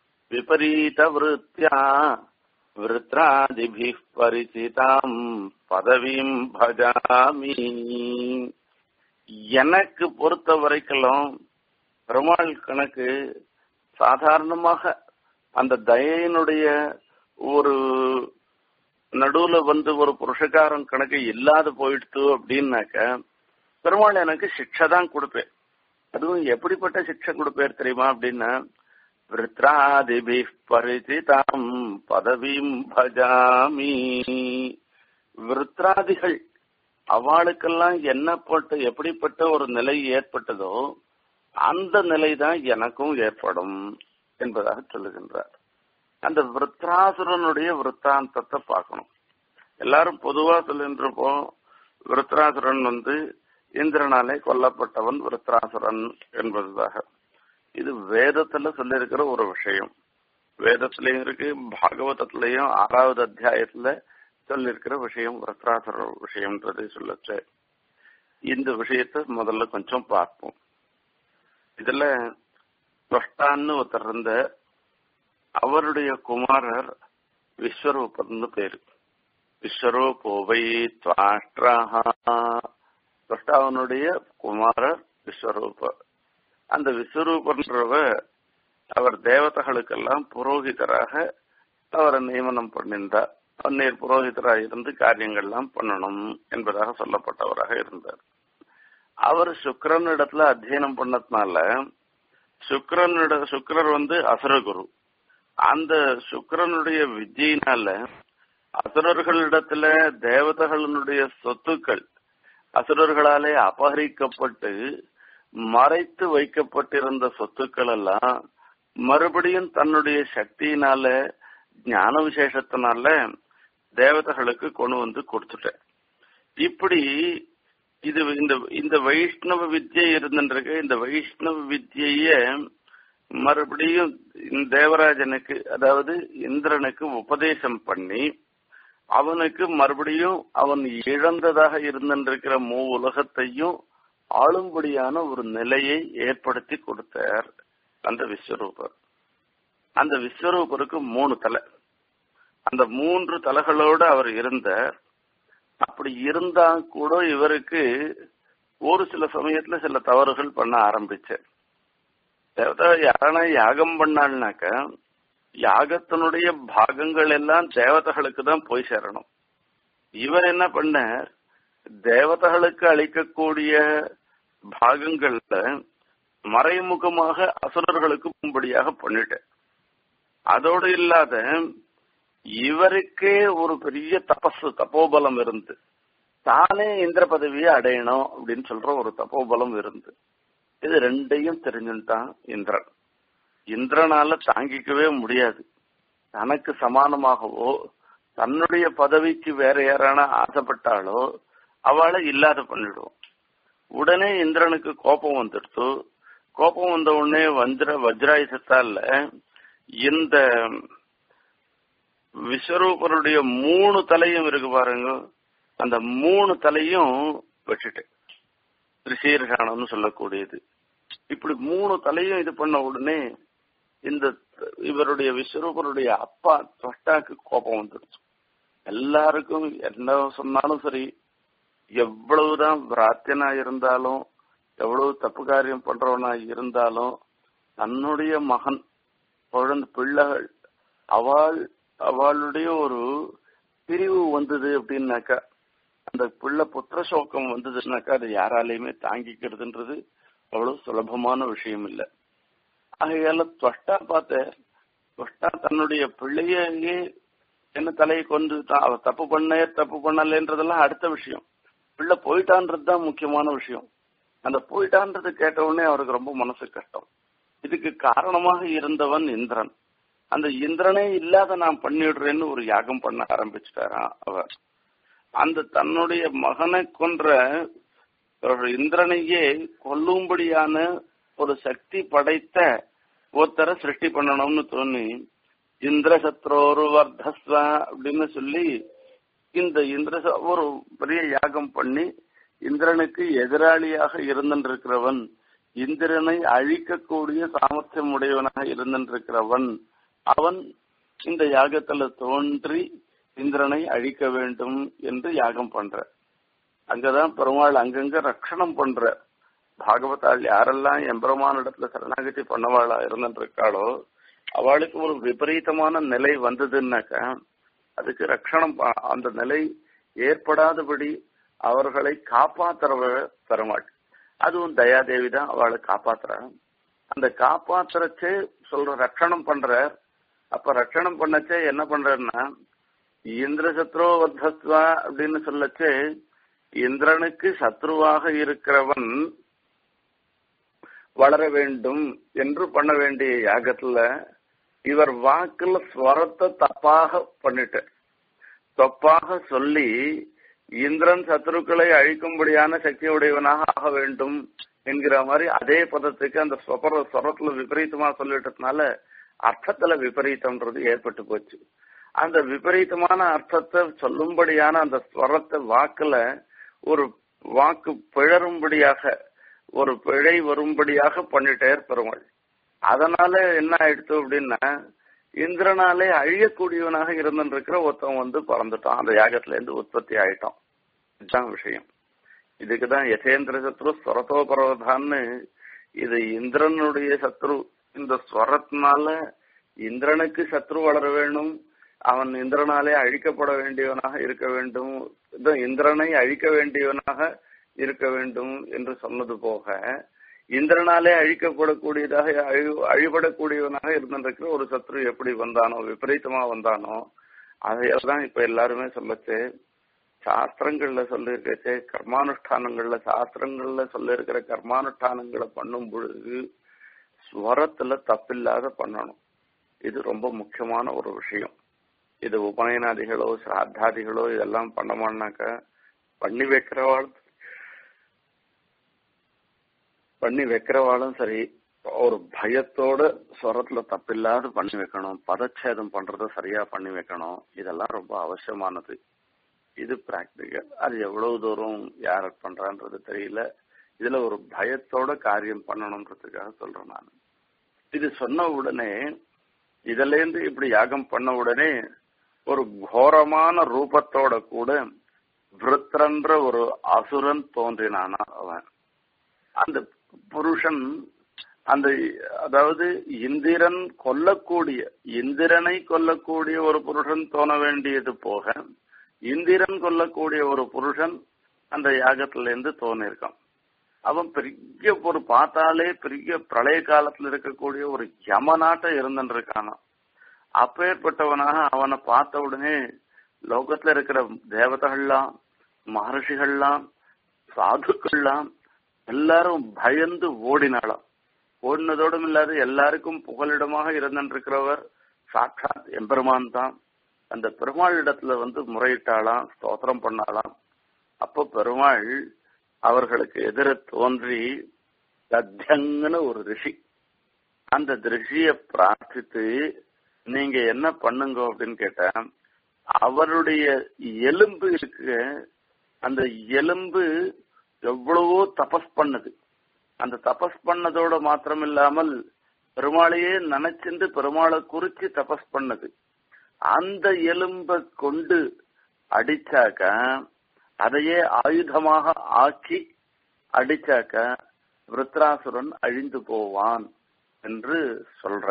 விபரீத விருத்தியா விருத்ராதிபி பரிச்சிதாம் பதவியும் பஜாமி எனக்கு பொறுத்த வரைக்கும் பெருமாள் கணக்கு சாதாரணமாக அந்த தயையினுடைய ஒரு நடுவுல வந்து ஒரு புருஷகாரம் கணக்கு இல்லாத போயிடுத்து அப்படின்னாக்க பெருமாள் எனக்கு சிக்ஷை தான் கொடுப்பேன் அதுவும் எப்படிப்பட்ட சிக்ஷை கொடுப்பேர் தெரியுமா அப்படின்னா விருத்ராதிபி பரிச்சிதாம் பதவியும் பஜாமி விருத்ராதிகள் அவளுக்கெல்லாம் என்னப்பட்ட எப்படிப்பட்ட ஒரு நிலை ஏற்பட்டதோ அந்த நிலை தான் எனக்கும் ஏற்படும் என்பதாக சொல்லுகின்றார் அந்த விருத்ராசுரனுடைய விருத்தாந்தத்தை பார்க்கணும் எல்லாரும் பொதுவா சொல்லின்றப்போம் விருத்ராசுரன் வந்து இந்திரனாலே கொல்லப்பட்டவன் விருத்ராசுரன் என்பதாக இது வேதத்துல சொல்லியிருக்கிற ஒரு விஷயம் வேதத்திலையும் இருக்கு பாகவதத்திலையும் ஆறாவது அத்தியாயத்துல சொல்லியிருக்கிற விஷயம் விருத்ராசுர விஷயம்ன்றது சொல்லச்சு இந்த விஷயத்த முதல்ல கொஞ்சம் பார்ப்போம் இதுல துவஷ்டான்னு ஒருத்தர் இருந்த அவருடைய குமாரர் விஸ்வரூபர்னு பேரு விஸ்வரூபோவை துவாஷ்டிரஹா துவஷ்டாவனுடைய குமாரர் விஸ்வரூபர் அந்த விஸ்வரூபன்றவ அவர் தேவதைகளுக்கெல்லாம் புரோகிதராக அவரை நியமனம் பண்ணியிருந்தார் அந்நீர் புரோகிதராக இருந்து காரியங்கள்லாம் பண்ணணும் என்பதாக சொல்லப்பட்டவராக இருந்தார் அவர் சுக்கரனிடத்துல அத்தியனம் பண்ணதுனால சுக்கரனிட சுக்கரர் வந்து அசுரகுரு அந்த சுக்கரனுடைய வித்தியினால அசுரர்களிடத்துல தேவதைகளுடைய சொத்துக்கள் அசுரர்களாலே அபகரிக்கப்பட்டு மறைத்து வைக்கப்பட்டிருந்த சொத்துக்கள் எல்லாம் மறுபடியும் தன்னுடைய சக்தியினால ஞான விசேஷத்தினால தேவதைகளுக்கு கொண்டு வந்து கொடுத்துட்டேன் இப்படி இது இந்த இந்த வைஷ்ணவ வித்யை இருந்துருக்கு இந்த வைஷ்ணவ வித்யைய மறுபடியும் தேவராஜனுக்கு அதாவது இந்திரனுக்கு உபதேசம் பண்ணி அவனுக்கு மறுபடியும் அவன் இழந்ததாக இருந்திருக்கிற மூ உலகத்தையும் ஆளும்படியான ஒரு நிலையை ஏற்படுத்தி கொடுத்தார் அந்த விஸ்வரூபர் அந்த விஸ்வரூபருக்கு மூணு தலை அந்த மூன்று தலைகளோடு அவர் இருந்தார் அப்படி இருந்தா கூட இவருக்கு ஒரு சில சமயத்துல சில தவறுகள் பண்ண ஆரம்பிச்சார் யாரான யாகம் பண்ணாள்னாக்க யாகத்தினுடைய பாகங்கள் எல்லாம் தேவதைகளுக்கு தான் போய் சேரணும் இவர் என்ன பண்ணார் தேவதைகளுக்கு அளிக்கக்கூடிய பாகங்கள்ல மறைமுகமாக அசுரர்களுக்கு போகும்படியாக பண்ணிட்டார் அதோடு இல்லாத இவருக்கே ஒரு பெரிய தபசு தப்போபலம் இருந்து தானே இந்திர பதவியை அடையணும் அப்படின்னு சொல்ற ஒரு தப்போபலம் இருந்து இது ரெண்டையும் தெரிஞ்சுட்டான் இந்திரன் இந்திரனால தாங்கிக்கவே முடியாது தனக்கு சமானமாகவோ தன்னுடைய பதவிக்கு வேற யாரான ஆசைப்பட்டாலோ அவளை இல்லாத பண்ணிடுவோம் உடனே இந்திரனுக்கு கோபம் வந்துடுத்து கோபம் வந்த உடனே வஜ்ர வஜ்ராயுசத்தால இந்த விஸ்வரூபருடைய மூணு தலையும் இருக்கு பாருங்க அந்த மூணு தலையும் வச்சுட்டு திரிசீர்கானம்னு சொல்லக்கூடியது இப்படி மூணு தலையும் இது பண்ண உடனே இந்த இவருடைய விஸ்வரூபருடைய அப்பா தொட்டாக்கு கோபம் வந்துடுச்சு எல்லாருக்கும் என்ன சொன்னாலும் சரி எவ்வளவுதான் பிரார்த்தனா இருந்தாலும் எவ்வளவு தப்பு காரியம் பண்றவனா இருந்தாலும் தன்னுடைய மகன் குழந்தை பிள்ளைகள் அவள் அவளுடைய ஒரு பிரிவு வந்தது அப்படின்னாக்கா அந்த பிள்ளை புத்திர சோகம் வந்ததுன்னாக்கா அது யாராலையுமே தாங்கிக்கிறதுன்றது அவ்வளவு சுலபமான விஷயம் இல்லை ஆகையால தொஷ்டா பார்த்த தொஷ்டா தன்னுடைய பிள்ளையே என்ன தலையை கொண்டு தான் அவ தப்பு பண்ண தப்பு பண்ணலன்றதெல்லாம் அடுத்த விஷயம் பிள்ளை போயிட்டான்றது தான் முக்கியமான விஷயம் அந்த போயிட்டான்றது கேட்ட உடனே அவருக்கு ரொம்ப மனசு கஷ்டம் இதுக்கு காரணமாக இருந்தவன் இந்திரன் அந்த இந்திரனே இல்லாத நான் பண்ணிடுறேன்னு ஒரு யாகம் பண்ண ஆரம்பிச்சிட்டாராம் அவர் அந்த தன்னுடைய மகனை கொன்ற ஒரு இந்திரனையே கொல்லும்படியான ஒரு சக்தி படைத்த ஒருத்தரை சிருஷ்டி பண்ணணும்னு தோணி இந்திர சத்ரோரு வர்தஸ்வ அப்படின்னு சொல்லி இந்த இந்திர ஒரு பெரிய யாகம் பண்ணி இந்திரனுக்கு எதிராளியாக இருந்திருக்கிறவன் இந்திரனை அழிக்கக்கூடிய சாமர்த்தியம் உடையவனாக இருந்திருக்கிறவன் அவன் இந்த யாகத்துல தோன்றி இந்திரனை அழிக்க வேண்டும் என்று யாகம் பண்ற அங்கதான் பெருமாள் அங்கங்க ரட்சணம் பண்ற பாகவதாள் யாரெல்லாம் எம்பெருமானிடத்துல சரணாகதி பண்ணவாளா இருந்திருக்காளோ அவளுக்கு ஒரு விபரீதமான நிலை வந்ததுன்னாக்கா அதுக்கு ரட்சணம் அந்த நிலை ஏற்படாதபடி அவர்களை காப்பாத்துறவ பெருமாள் அதுவும் தயாதேவி தான் அவளை காப்பாத்துற அந்த காப்பாத்துறச்சே சொல்ற ரட்சணம் பண்ற அப்ப ரட்சணம் பண்ணச்சே என்ன பண்றன்னா இந்திர சத்ரு வத்தஸ்வா அப்படின்னு சொல்லச்சே இந்திரனுக்கு சத்ருவாக இருக்கிறவன் வளர வேண்டும் என்று பண்ண வேண்டிய யாகத்துல இவர் வாக்குல ஸ்வரத்தை தப்பாக பண்ணிட்டு தப்பாக சொல்லி இந்திரன் சத்ருக்களை அழிக்கும்படியான சக்தி உடையவனாக ஆக வேண்டும் என்கிற மாதிரி அதே பதத்துக்கு அந்த ஸ்வர ஸ்வரத்துல விபரீதமா சொல்லிட்டதுனால அர்த்தத்துல விபரீதம்ன்றது ஏற்பட்டு போச்சு அந்த விபரீதமான அர்த்தத்தை சொல்லும்படியான அந்த ஸ்வரத்தை வாக்குல ஒரு வாக்கு பிழரும்படியாக ஒரு பிழை வரும்படியாக பண்ணிட்டார் பெருமாள் அதனால என்ன ஆயிடுத்து அப்படின்னா இந்திரனாலே அழியக்கூடியவனாக இருந்திருக்கிற ஒருத்தன் வந்து பறந்துட்டான் அந்த யாகத்துல இருந்து உற்பத்தி ஆயிட்டான் இதுதான் விஷயம் இதுக்குதான் யசேந்திர சத்ரு ஸ்வரத்தோ பரவதான்னு இது இந்திரனுடைய சத்ரு இந்த ஸ்வரத்தினால இந்திரனுக்கு சத்ரு வளர வேண்டும் அவன் இந்திரனாலே அழிக்கப்பட வேண்டியவனாக இருக்க வேண்டும் இந்திரனை அழிக்க வேண்டியவனாக இருக்க வேண்டும் என்று சொன்னது போக இந்திரனாலே அழிக்கப்படக்கூடியதாக அழி அழிபடக்கூடியவனாக இருந்திருக்கிற ஒரு சத்ரு எப்படி வந்தானோ விபரீதமா வந்தானோ அதையெல்லாம் இப்ப எல்லாருமே சொல்லச்சு சாஸ்திரங்கள்ல சொல்லியிருக்கச்சே கர்மானுஷ்டானங்கள்ல சாஸ்திரங்கள்ல சொல்லியிருக்கிற கர்மானுஷ்டானங்களை பண்ணும் பொழுது ஸ்வரத்துல தப்பில்லாத பண்ணணும் இது ரொம்ப முக்கியமான ஒரு விஷயம் இது உபநயனாதிகளோ சிராத்தாதிகளோ இதெல்லாம் பண்ணமானாக்க பண்ணி வைக்கிறவாள் பண்ணி வைக்கிறவாளும் சரி ஒரு பயத்தோட ஸ்வரத்துல தப்பில்லாத பண்ணி வைக்கணும் பதச்சேதம் பண்றத சரியா பண்ணி வைக்கணும் இதெல்லாம் ரொம்ப அவசியமானது இது பிராக்டிக்கல் அது எவ்வளவு தூரம் யார் பண்றான்றது தெரியல இதுல ஒரு பயத்தோட காரியம் பண்ணணும்ன்றதுக்காக சொல்றேன் நான் இது சொன்ன உடனே இதுல இருந்து இப்படி யாகம் பண்ண உடனே ஒரு கோரமான ரூபத்தோட கூட விருத்திரன்ற ஒரு அசுரன் தோன்றினானா அவன் அந்த புருஷன் அந்த அதாவது இந்திரன் கொல்லக்கூடிய இந்திரனை கொல்லக்கூடிய ஒரு புருஷன் தோண வேண்டியது போக இந்திரன் கொல்லக்கூடிய ஒரு புருஷன் அந்த யாகத்துல இருந்து தோணிருக்கான் அவன் பெரிய ஒரு பார்த்தாலே பெரிய பிரளய காலத்துல இருக்கக்கூடிய ஒரு யமநாட்டம் இருந்துட்டு இருக்கானா அப்பேற்பட்டவனாக அவனை பார்த்த உடனே லோகத்துல இருக்கிற தேவதைகள்லாம் மகர்ஷிகள்லாம் சாதுக்கள்லாம் எல்லாரும் பயந்து ஓடினாளாம் ஓடினதோடும் இல்லாத எல்லாருக்கும் புகலிடமாக இருந்திருக்கிறவர் சாட்சாத் எம்பெருமான் தான் அந்த பெருமாள் இடத்துல வந்து முறையிட்டாளாம் ஸ்தோத்திரம் பண்ணாலாம் அப்போ பெருமாள் அவர்களுக்கு எதிர தோன்றி தத்தியங்கன்னு ஒரு ரிஷி அந்த ரிஷிய பிரார்த்தித்து நீங்க என்ன பண்ணுங்க அப்படின்னு கேட்டா அவருடைய எலும்பு இருக்கு அந்த எலும்பு எவ்வளவோ தபஸ் பண்ணுது அந்த தபஸ் பண்ணதோட மாத்திரம் இல்லாமல் பெருமாளையே நினைச்சிருந்து பெருமாளை குறிச்சு தபஸ் பண்ணுது அந்த எலும்பை கொண்டு அடிச்சாக்க அதையே ஆயுதமாக ஆக்கி அடிச்சாக்க விருத்ராசுரன் அழிந்து போவான் என்று சொல்ற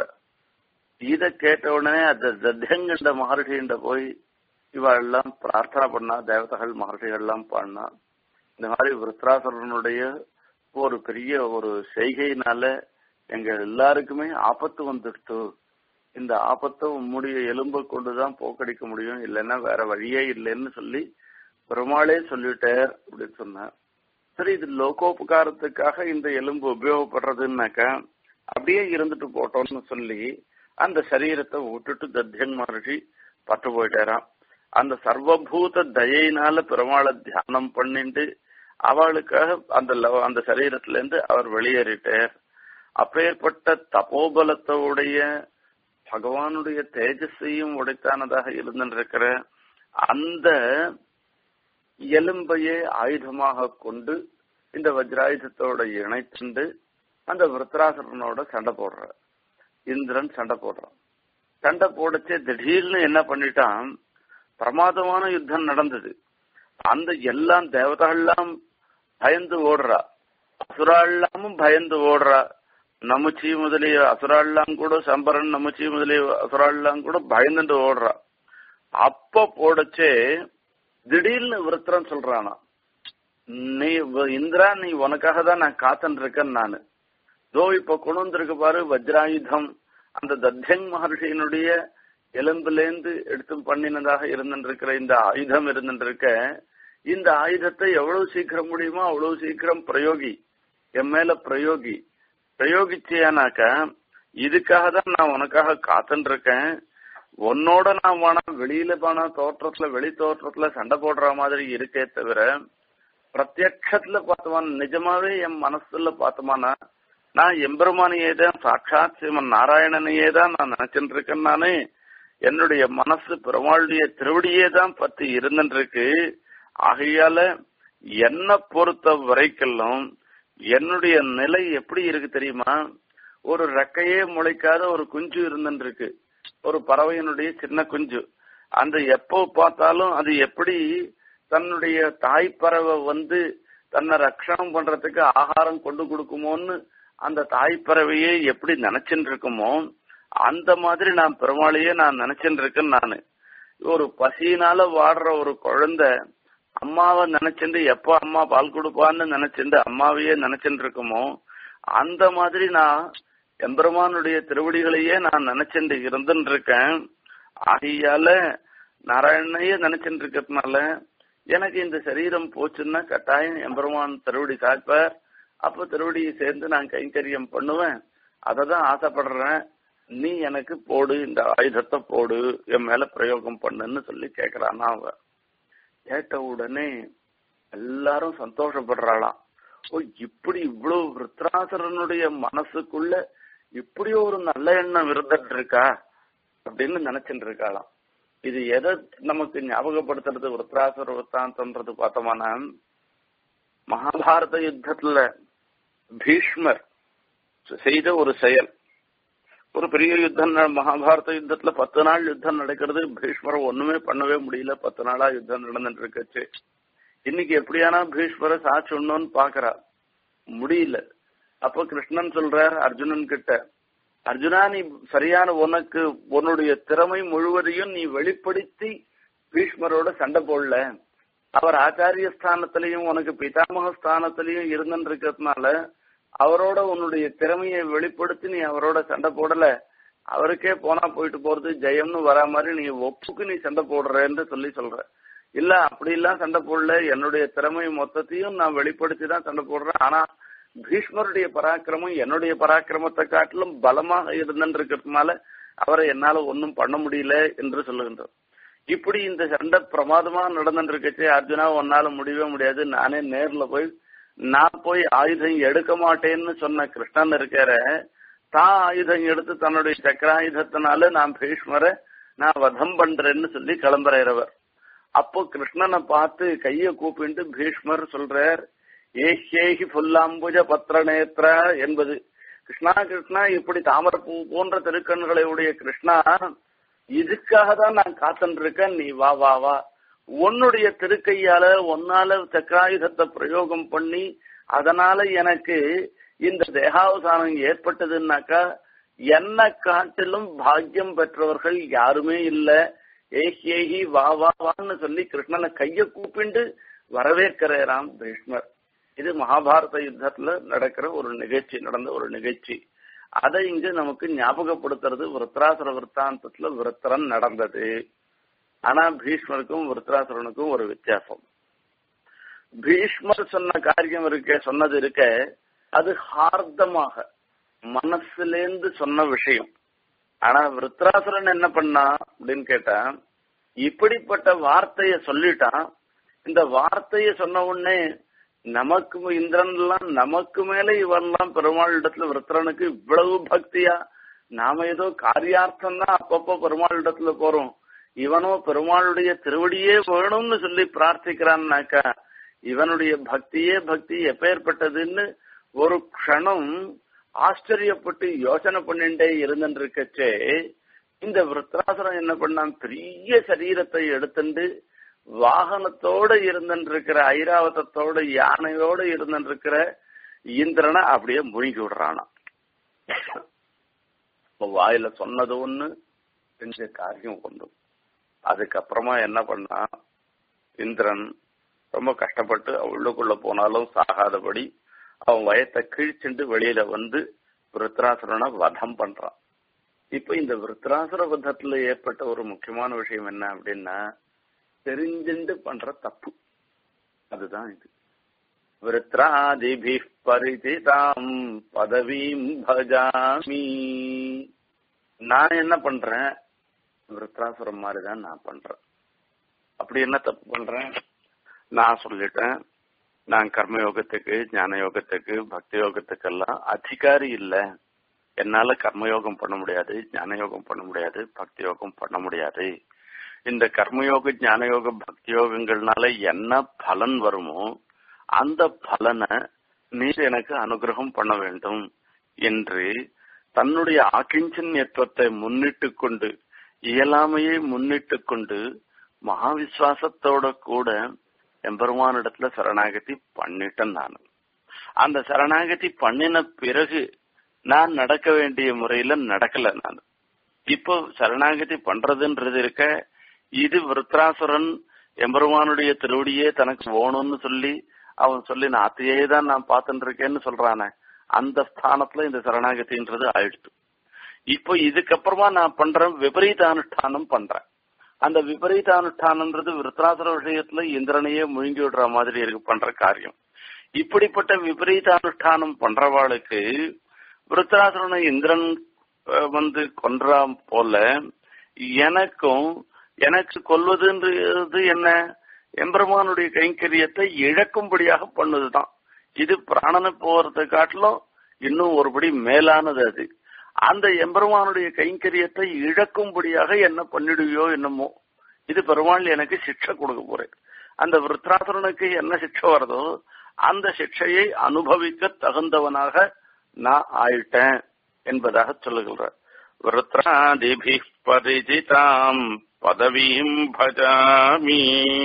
இத கேட்ட உடனே அந்த தத்தியங்கிட்ட மகர்ஷிகிட்ட போய் இவெல்லாம் பிரார்த்தனை பண்ணா தேவதைகள் மகர்ஷிகள் எல்லாம் பண்ணா இந்த மாதிரி விருத்ராசுரனுடைய ஒரு பெரிய ஒரு செய்கையினால எங்க எல்லாருக்குமே ஆபத்து வந்துடுத்து இந்த ஆபத்தை உம்முடைய எலும்பை கொண்டுதான் போக்கடிக்க முடியும் இல்லைன்னா வேற வழியே இல்லைன்னு சொல்லி பெருமாளே சொல்லிட்டார் அப்படின்னு சொன்னார் சரி இது லோகோபகாரத்துக்காக இந்த எலும்பு உபயோகப்படுறதுன்னாக்கா அப்படியே இருந்துட்டு போட்டோம்னு சொல்லி அந்த சரீரத்தை விட்டுட்டு தத்தியன் மகர்ஷி பட்டு போயிட்டாராம் அந்த சர்வபூத தயையினால பெருமாளை தியானம் பண்ணிட்டு அவளுக்காக அந்த அந்த சரீரத்துல இருந்து அவர் வெளியேறிட்டார் அப்பேற்பட்ட தபோபலத்தோடைய பகவானுடைய தேஜஸையும் உடைத்தானதாக இருந்திருக்கிற அந்த எலும்பையே ஆயுதமாக கொண்டு இந்த வஜ்ராயுதத்தோட இணைத்துண்டு அந்த விருத்ராசுரனோட சண்டை போடுற இந்திரன் சண்டை போடுறான் சண்டை போடச்சே திடீர்னு என்ன பண்ணிட்டான் பிரமாதமான யுத்தம் நடந்தது அந்த எல்லாம் தேவதைகள்லாம் பயந்து ஓடுறா அசுராள்லாமும் பயந்து ஓடுறா நமுச்சி முதலிய அசுராள்லாம் கூட சம்பரன் நமுச்சி முதலிய அசுராள்லாம் கூட பயந்துட்டு ஓடுறா அப்ப போடச்சே திடீர்னு விருத்திரம் சொல்றானா நீ இந்திரா நீ உனக்காக தான் நான் காத்துட்டு இருக்கேன் நானு தோ இப்ப கொண்டு வந்திருக்கு பாரு வஜ்ராயுதம் அந்த தத்தியங் மகர்ஷியினுடைய எலும்புலேந்து எடுத்து பண்ணினதாக இருந்திருக்கிற இந்த ஆயுதம் இருந்திருக்க இந்த ஆயுதத்தை எவ்வளவு சீக்கிரம் முடியுமோ அவ்வளவு சீக்கிரம் பிரயோகி என் மேல பிரயோகி பிரயோகிச்சியானாக்க இதுக்காக தான் நான் உனக்காக காத்துட்டு இருக்கேன் உன்னோட நான் வேணா வெளியில போனா தோற்றத்துல வெளி தோற்றத்துல சண்டை போடுற மாதிரி இருக்கே தவிர பிரத்யட்சத்துல பார்த்தோமான நிஜமாவே என் மனசுல பார்த்தோமானா நான் எம்பெருமானையே தான் சாட்சாத் சிவன் நாராயணனையே தான் நான் நினைச்சிட்டு இருக்கேன் நானு என்னுடைய மனசு பெருமாளுடைய திருவடியே தான் பத்தி இருந்துருக்கு ஆகையால என்ன பொறுத்த வரைக்கெல்லாம் என்னுடைய நிலை எப்படி இருக்கு தெரியுமா ஒரு ரெக்கையே முளைக்காத ஒரு குஞ்சு இருந்துருக்கு ஒரு பறவையினுடைய சின்ன குஞ்சு அந்த எப்போ பார்த்தாலும் அது எப்படி தன்னுடைய தாய் பறவை வந்து தன்னை ரட்சணம் பண்றதுக்கு ஆகாரம் கொண்டு கொடுக்குமோன்னு அந்த தாய் பறவையே எப்படி நினைச்சுட்டு இருக்குமோ அந்த மாதிரி நான் பெருமாளையே நான் நினைச்சுட்டு இருக்கேன் நானு ஒரு பசியினால வாடுற ஒரு குழந்தை அம்மாவை நினைச்சுட்டு எப்ப அம்மா பால் கொடுப்பான்னு நினைச்சுட்டு அம்மாவையே நினைச்சுட்டு இருக்குமோ அந்த மாதிரி நான் எம்பெருமானுடைய திருவடிகளையே நான் நினைச்சுட்டு இருந்துட்டு இருக்கேன் ஆகையால நாராயணனையே நினைச்சுட்டு இருக்கிறதுனால எனக்கு இந்த சரீரம் போச்சுன்னா கட்டாயம் எம்பெருமான் திருவடி சாய்ப்பார் அப்ப திருவடியை சேர்ந்து நான் கைங்கரியம் பண்ணுவேன் அதை தான் ஆசைப்படுறேன் நீ எனக்கு போடு இந்த ஆயுதத்தை போடு என் மேல பிரயோகம் பண்ணுன்னு சொல்லி கேக்குறான்னா அவ கேட்ட உடனே எல்லாரும் சந்தோஷப்படுறாளாம் ஓ இப்படி இவ்வளவு விருத்ராசரனுடைய மனசுக்குள்ள இப்படி ஒரு நல்ல எண்ணம் இருந்துட்டு இருக்கா அப்படின்னு நினைச்சுட்டு இருக்காளாம் இது எதை நமக்கு ஞாபகப்படுத்துறது விருத்ராசுர விற்த்தாந்தன்றது பார்த்தோம்னா மகாபாரத யுத்தத்துல பீஷ்மர் செய்த ஒரு செயல் ஒரு பெரிய யுத்தம் ந- மகாபாரத யுத்தத்துல பத்து நாள் யுத்தம் நடக்கிறது பீஷ்மர் ஒண்ணுமே பண்ணவே முடியல பத்து நாளா யுத்தம் நடந்துட்டு இருக்கச்சு இன்னைக்கு எப்படியானா பீஷ்மரை சாச்சுடணும்னு பாக்குறா முடியல அப்ப கிருஷ்ணன் சொல்றார் அர்ஜுனன் கிட்ட அர்ஜுனா நீ சரியான உனக்கு உன்னுடைய திறமை முழுவதையும் நீ வெளிப்படுத்தி பீஷ்மரோட சண்டை போடல அவர் ஆச்சாரிய ஸ்தானத்திலையும் உனக்கு பிதாமக ஸ்தானத்திலையும் இருந்துட்டு இருக்கிறதுனால அவரோட உன்னுடைய திறமையை வெளிப்படுத்தி நீ அவரோட சண்டை போடல அவருக்கே போனா போயிட்டு போறது ஜெயம்னு வரா மாதிரி நீ ஒப்புக்கு நீ சண்டை போடுறேன்னு சொல்லி சொல்ற இல்ல அப்படி எல்லாம் சண்டை போடல என்னுடைய திறமை மொத்தத்தையும் நான் வெளிப்படுத்தி தான் சண்டை போடுறேன் ஆனா பீஷ்மருடைய பராக்கிரமம் என்னுடைய பராக்கிரமத்தை காட்டிலும் பலமாக இருந்துட்டு இருக்கிறதுனால அவரை என்னால ஒன்னும் பண்ண முடியல என்று சொல்லுகின்றோம் இப்படி இந்த சண்டை பிரமாதமா நடந்துட்டு இருக்கச்சு அர்ஜுனா உன்னால முடியவே முடியாது நானே நேர்ல போய் நான் போய் ஆயுதம் எடுக்க மாட்டேன்னு சொன்ன கிருஷ்ணன் இருக்கார தான் ஆயுதம் எடுத்து தன்னுடைய சக்கராயுதத்தினால நான் பீஷ்மரை நான் வதம் பண்றேன்னு சொல்லி கிளம்புறவர் அப்போ கிருஷ்ணனை பார்த்து கைய கூப்பிட்டு பீஷ்மர் சொல்றார் ஏஹேஹி புல்லாம்புஜ பத்திர நேத்திர என்பது கிருஷ்ணா கிருஷ்ணா இப்படி தாமரப்பூ போன்ற திருக்கண்களை உடைய கிருஷ்ணா இதுக்காக தான் நான் காத்துட்டு இருக்கேன் நீ வா வா வா உன்னுடைய திருக்கையால உன்னால சக்கராயுதத்தை பிரயோகம் பண்ணி அதனால எனக்கு இந்த தேகாவசானம் ஏற்பட்டதுன்னாக்கா என்ன காட்டிலும் பாக்கியம் பெற்றவர்கள் யாருமே இல்ல ஏஹி ஏஹி வா வா வான்னு சொல்லி கிருஷ்ணனை கைய கூப்பிண்டு வரவேற்கிறாராம் பீஷ்மர் இது மகாபாரத யுத்தத்துல நடக்கிற ஒரு நிகழ்ச்சி நடந்த ஒரு நிகழ்ச்சி அதை இங்கு நமக்கு ஞாபகப்படுத்துறது விருத்ராசுர விற்த்தாந்தத்துல விருத்திரன் நடந்தது ஆனா பீஷ்மருக்கும் விருத்ராசுரனுக்கும் ஒரு வித்தியாசம் பீஷ்மர் சொன்ன காரியம் இருக்க சொன்னது இருக்க அது ஹார்தமாக மனசுலேந்து சொன்ன விஷயம் ஆனா விருத்ராசுரன் என்ன பண்ணா அப்படின்னு கேட்டா இப்படிப்பட்ட வார்த்தைய சொல்லிட்டான் இந்த வார்த்தைய சொன்ன உடனே நமக்கு இந்திரன் எல்லாம் நமக்கு மேல இவன்லாம் பெருமாள் இடத்துல விருத்திரனுக்கு இவ்வளவு பக்தியா நாம ஏதோ காரியார்த்தம் தான் அப்பப்போ பெருமாள் இடத்துல போறோம் இவனோ பெருமாளுடைய திருவடியே வேணும்னு சொல்லி பிரார்த்திக்கிறான்னாக்கா இவனுடைய பக்தியே பக்தி எப்பேற்பட்டதுன்னு ஒரு க்ஷணம் ஆச்சரியப்பட்டு யோசனை பண்ணிட்டே இருந்துட்டு இருக்கச்சே இந்த விருத்ராசுரம் என்ன பண்ணான் பெரிய சரீரத்தை எடுத்துட்டு வாகனத்தோட இருந்துட்டு இருக்கிற ஐராவதத்தோட யானையோட இருந்துட்டு இருக்கிற இந்திரனை அப்படியே முழுங்கி விடுறானா இப்ப வாயில சொன்னது ஒண்ணு செஞ்ச காரியம் ஒண்ணு அதுக்கப்புறமா என்ன பண்ணா இந்திரன் ரொம்ப கஷ்டப்பட்டு உள்ளுக்குள்ள போனாலும் சாகாதபடி அவன் வயத்தை கிழிச்சுண்டு வெளியில வந்து விருத்ராசுரனை வதம் பண்றான் இப்ப இந்த விருத்ராசுர வதத்துல ஏற்பட்ட ஒரு முக்கியமான விஷயம் என்ன அப்படின்னா தெரிஞ்சுண்டு பண்ற தப்பு அதுதான் இது விருத்ராதிபி பரிதிதாம் பதவீம் பஜாமி நான் என்ன பண்றேன் விருத்ராசுரம் மாதிரிதான் நான் பண்றேன் அப்படி என்ன தப்பு பண்றேன் நான் சொல்லிட்டேன் நான் கர்மயோகத்துக்கு ஞான யோகத்துக்கு பக்தி யோகத்துக்கெல்லாம் அதிகாரி இல்ல என்னால கர்மயோகம் பண்ண முடியாது ஞான யோகம் பண்ண முடியாது பக்தி யோகம் பண்ண முடியாது இந்த கர்மயோக ஞான யோக பக்தி யோகங்கள்னால என்ன பலன் வருமோ அந்த பலனை நீர் எனக்கு அனுகிரகம் பண்ண வேண்டும் என்று தன்னுடைய ஆக்கிஞ்சன்யத்துவத்தை முன்னிட்டு கொண்டு இயலாமையை முன்னிட்டு கொண்டு மகாவிஸ்வாசத்தோட கூட எம்பெருமானிடத்துல சரணாகதி பண்ணிட்டேன் நான் அந்த சரணாகதி பண்ணின பிறகு நான் நடக்க வேண்டிய முறையில நடக்கல நான் இப்போ சரணாகதி பண்றதுன்றது இருக்க இது விருத்ராசுரன் எம்பெருமானுடைய திருவடியே தனக்கு வேணும்னு சொல்லி அவன் சொல்லி நான் அத்தையே தான் நான் பார்த்துட்டு இருக்கேன்னு சொல்றானே அந்த ஸ்தானத்துல இந்த சரணாகதின்றது ஆயிடுச்சு இப்போ இதுக்கப்புறமா நான் பண்றேன் விபரீத அனுஷ்டானம் பண்றேன் அந்த விபரீத அனுஷ்டானம்ன்றது விருத்ராசுர விஷயத்துல இந்திரனையே முழுங்கி விடுற மாதிரி இருக்கு பண்ற காரியம் இப்படிப்பட்ட விபரீத அனுஷ்டானம் பண்றவாளுக்கு விருத்தாசுரனை இந்திரன் அஹ், வந்து கொன்றான் போல எனக்கும் எனக்கு கொல்வதுன்றது என்ன எம்பெருமானுடைய கைங்கரியத்தை இழக்கும்படியாக பண்ணுதுதான் இது பிராணனை போறதை காட்டிலும் இன்னும் ஒருபடி மேலானது அது அந்த எம்பெருமானுடைய கைங்கரியத்தை இழக்கும்படியாக என்ன பண்ணிடுவியோ என்னமோ இது பெருமாள் எனக்கு சிக்ஷை கொடுக்க போறேன் அந்த விருத்ராசுரனுக்கு என்ன சிக்ஷை வருதோ அந்த சிக்ஷையை அனுபவிக்க தகுந்தவனாக நான் ஆயிட்டேன் என்பதாக சொல்லுகிறார் விருத்ராதிபி பரிஜிதாம் பதவியும் பஜாமி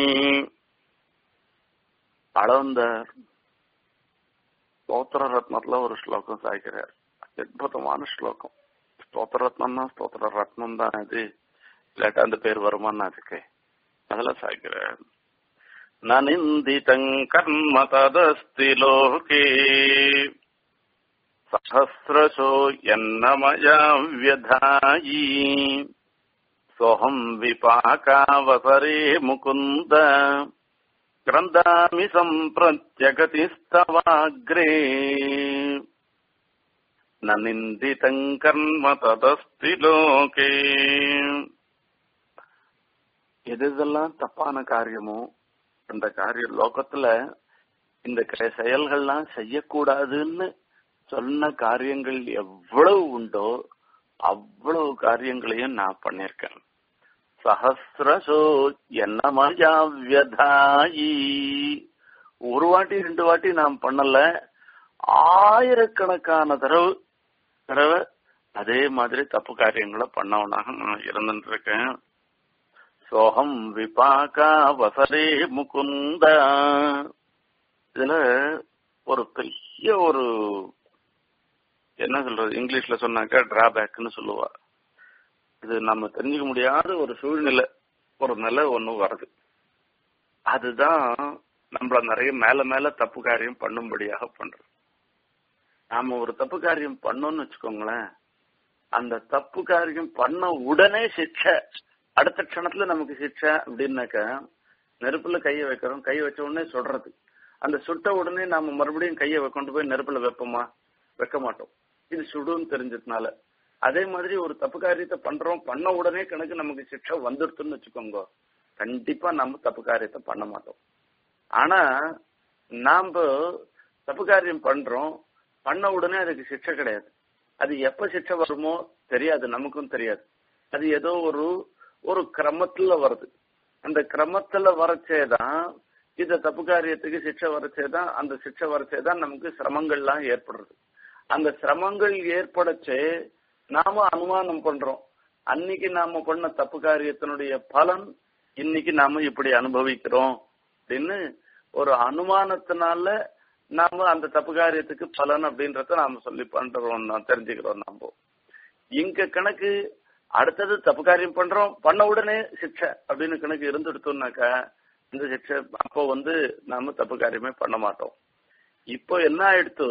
அளவந்தார் ஸ்தோத்திர ரத்னத்துல ஒரு ஸ்லோகம் சாய்க்கிறார் அற்புதமான ஸ்லோகம் ஸ்தோத்திர ரத்னம்னா ஸ்தோத்திர ரத்னம் தான் இது இல்லாட்டா அந்த பேர் வருமான்னு அதுக்கு அதெல்லாம் சாய்க்கிறார் நனிந்திதங் கர்ம ததஸ்தி லோகே சஹசிரசோ என்னமயா வியதாயி சோஹம் விபாகாவசரே முகுந்த கிரந்தாமி சம்பிரத்யகதிஸ்தவாக்ரே ந நிந்திதங் கர்ம ததஸ்தி லோகே எது எதெல்லாம் தப்பான காரியமோ அந்த காரிய லோகத்துல இந்த க- செயல்கள்லாம் செய்யக்கூடாதுன்னு சொன்ன காரியங்கள் எவ்வளவு உண்டோ அவ்வளவு காரியங்களையும் நான் பண்ணிருக்கேன் சஹசிரசோ என்னமயா வியதாயி ஒரு வாட்டி ரெண்டு வாட்டி நான் பண்ணல ஆயிரக்கணக்கான தடவை தடவை அதே மாதிரி தப்பு காரியங்களை பண்ணவனாக நான் இருந்துட்டு இருக்கேன் சோகம் விபாகா வசரே முகுந்த இதுல ஒரு பெரிய ஒரு என்ன சொல்றது இங்கிலீஷ்ல சொன்னாக்கா டிராபேக்னு சொல்லுவா இது நம்ம தெரிஞ்சுக்க முடியாத ஒரு சூழ்நிலை ஒரு நிலை ஒண்ணு வருது அதுதான் நம்மள நிறைய மேல மேல தப்பு காரியம் பண்ணும்படியாக பண்றது நாம ஒரு தப்பு காரியம் பண்ணோம்னு வச்சுக்கோங்களேன் அந்த தப்பு காரியம் பண்ண உடனே சிக்ஷை அடுத்த க்ஷணத்துல நமக்கு சிக்ஷை அப்படின்னாக்கா நெருப்புல கையை வைக்கிறோம் கை வச்ச உடனே சுடுறது அந்த சுட்ட உடனே நாம மறுபடியும் கையை கொண்டு போய் நெருப்புல வைப்போமா வைக்க மாட்டோம் இது சுடுன்னு தெரிஞ்சதுனால அதே மாதிரி ஒரு தப்பு காரியத்தை பண்றோம் பண்ண உடனே கணக்கு நமக்கு சிக்ஷை வந்துடுதுன்னு வச்சுக்கோங்க கண்டிப்பா நம்ம தப்பு காரியத்தை பண்ண மாட்டோம் ஆனா நாம தப்பு காரியம் பண்றோம் பண்ண உடனே அதுக்கு சிக்ஷை கிடையாது அது எப்ப சிக்ஷை வருமோ தெரியாது நமக்கும் தெரியாது அது ஏதோ ஒரு ஒரு கிரமத்துல வருது அந்த கிரமத்துல வரச்சேதான் இந்த தப்பு காரியத்துக்கு சிக்ஷை வரச்சேதான் அந்த சிக்ஷை வரச்சேதான் நமக்கு சிரமங்கள்லாம் ஏற்படுறது அந்த சிரமங்கள் ஏற்படச்சே நாம அனுமானம் பண்றோம் அன்னைக்கு நாம பண்ண தப்பு காரியத்தினுடைய பலன் இன்னைக்கு நாம இப்படி அனுபவிக்கிறோம் அப்படின்னு ஒரு அனுமானத்தினால நாம அந்த தப்பு காரியத்துக்கு பலன் அப்படின்றத நாம சொல்லி பண்றோம் நான் தெரிஞ்சுக்கிறோம் நாம இங்க கணக்கு அடுத்தது தப்பு காரியம் பண்றோம் பண்ண உடனே சிக்ஷை அப்படின்னு கணக்கு இருந்துடுத்தோம்னாக்கா இந்த சிக்ஷை அப்போ வந்து நாம தப்பு காரியமே பண்ண மாட்டோம் இப்போ என்ன ஆயிடுத்து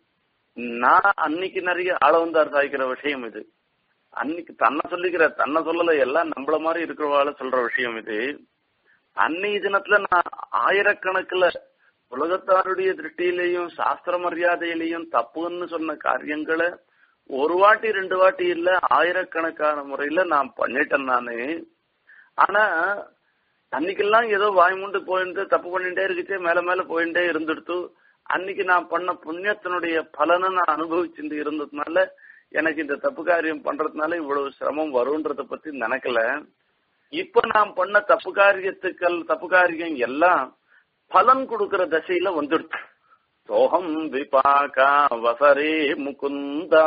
நான் அன்னைக்கு நிறைய ஆளவந்தார் சாய்க்கிற விஷயம் இது அன்னைக்கு தன்னை சொல்லிக்கிற தன்னை சொல்லல எல்லாம் நம்மள மாதிரி இருக்கிறவாள சொல்ற விஷயம் இது அன்னைய தினத்துல நான் ஆயிரக்கணக்குல உலகத்தாருடைய திருஷ்டியிலையும் சாஸ்திர மரியாதையிலையும் தப்புன்னு சொன்ன காரியங்களை ஒரு வாட்டி ரெண்டு வாட்டி இல்ல ஆயிரக்கணக்கான முறையில நான் பண்ணிட்டேன் நானு ஆனா அன்னைக்கெல்லாம் ஏதோ வாய்மூண்டு போயிட்டு தப்பு பண்ணிட்டே இருக்குச்சே மேல மேல போயிட்டே இருந்துடுத்து அன்னைக்கு நான் பண்ண புண்ணியத்தினுடைய பலனை நான் அனுபவிச்சுட்டு இருந்ததுனால எனக்கு இந்த தப்பு காரியம் பண்றதுனால இவ்வளவு சிரமம் வரும்ன்றத பத்தி நினைக்கல இப்ப நான் பண்ண தப்பு காரியத்துக்கள் தப்பு காரியம் எல்லாம் பலன் கொடுக்கிற தசையில வந்துடுச்சு சோகம் விபாகா வசரே முகுந்தா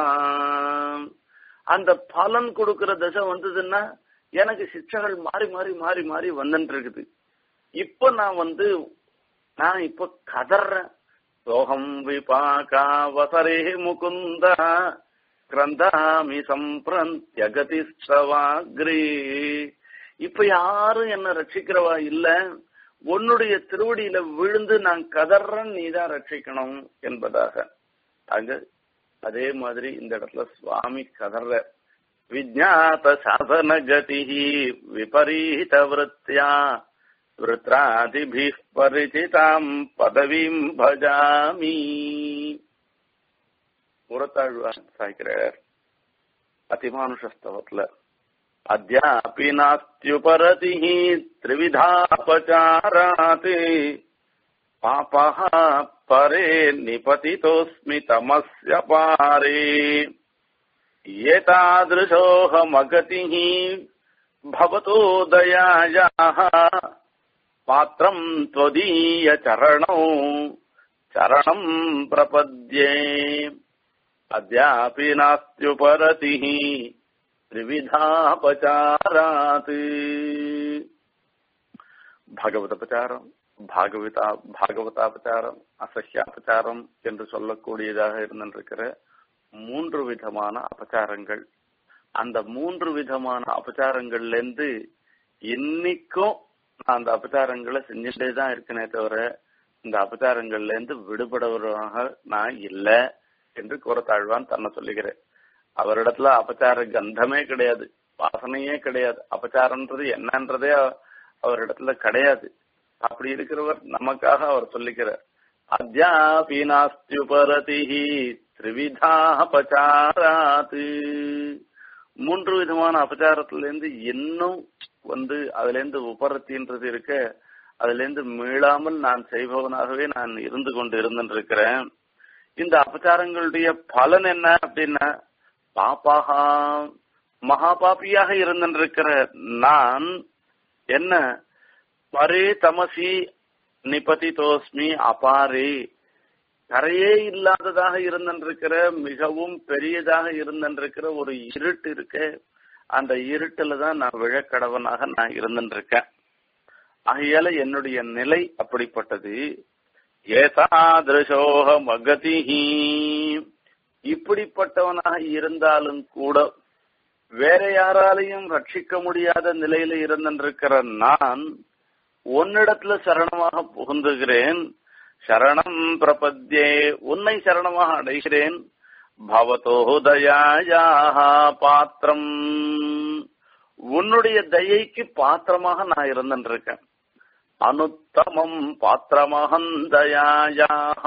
அந்த பலன் கொடுக்கிற தசை வந்ததுன்னா எனக்கு சிக்ஷைகள் மாறி மாறி மாறி மாறி வந்துட்டு இருக்குது இப்ப நான் வந்து நான் இப்ப கதறேன் சோகம் விபாகா வசரே முகுந்தா கிரந்தாமி சம்பிரந்த்யகதி ஸ்ரவாக்ரே இப்ப யாரும் என்ன ரட்சிக்கிறவா இல்ல உன்னுடைய திருவடியில விழுந்து நான் கதறேன் நீதான் ரட்சிக்கணும் என்பதாக ஆக அதே மாதிரி இந்த இடத்துல சுவாமி கதற விஜாத சாதன கதி விபரீத விருத்தியா விருத்ராதிபி பரிச்சிதாம் பதவிம் பஜாமி புறத்தாழ்வார் சாய்க்கிறார் அதிமானுஷஸ்தவத்துல அத்தியாபி நாஸ்தியுபரதி திரிவிதாபச்சாராத் பாபः பரே நிபதிதோஸ்மி தமஸ்ய பாரே एतादृशोऽहमगतिः भवतो दयायाः पात्रम् त्वदीयचरणौ चरणम् प्रपद्ये अद्यापि नास्त्युपरतिः त्रिविधापचारात् பகவதபச்சாரம் பாகவதா பாகவதாபச்சாரம் அசஹ்யாபச்சாரம் என்று சொல்லக்கூடியதாக இருந்திருக்கிற மூன்று விதமான அபச்சாரங்கள் அந்த மூன்று விதமான அபச்சாரங்கள்ல இருந்து இன்னைக்கும் நான் அந்த அபச்சாரங்களை செஞ்சுட்டே தான் இருக்கனே தவிர இந்த அபச்சாரங்கள்ல இருந்து விடுபடுவதாக நான் இல்ல என்று கூறத்தாழ்வான் தன்னை சொல்லுகிறேன் அவரிடத்துல அபச்சார கந்தமே கிடையாது வாசனையே கிடையாது அபச்சாரம்ன்றது என்னன்றதே அவரிடத்துல கிடையாது அப்படி இருக்கிறவர் நமக்காக அவர் சொல்லிக்கிறார் அத்தியாபி நாஸ்தியுபரதிஹி திரிவிதா அபச்சாராத் மூன்று விதமான அபச்சாரத்துல இருந்து இன்னும் வந்து அதுல இருந்து உபரத்தின்றது இருக்க அதுல இருந்து மீளாமல் நான் செய்பவனாகவே நான் இருந்து கொண்டு இருந்துருக்கிறேன் இந்த அபச்சாரங்களுடைய பலன் என்ன அப்படின்னா பாப்பாகா மகா பாப்பியாக இருந்திருக்கிற நான் என்ன பரே தமசி நிபதிதோஸ்மி அபாரே கரையே இல்லாததாக இருந்திருக்கிற மிகவும் பெரியதாக இருந்திருக்கிற ஒரு இருட்டு இருக்கு அந்த இருட்டுல தான் நான் விழக்கடவனாக நான் இருந்திருக்கேன் ஆகையால என்னுடைய நிலை அப்படிப்பட்டது ஏதாதிருஷோக மகதிஹி இப்படிப்பட்டவனாக இருந்தாலும் கூட வேற யாராலையும் ரட்சிக்க முடியாத நிலையில இருந்திருக்கிற நான் உன்னிடத்துல சரணமாக புகுந்துகிறேன் சரணம் பிரபத்யே உன்னை சரணமாக அடைகிறேன் பவதோ தயாயாக பாத்திரம் உன்னுடைய தயைக்கு பாத்திரமாக நான் இருந்திருக்கேன் அனுத்தமம் பாத்திரமகம் தயாயாக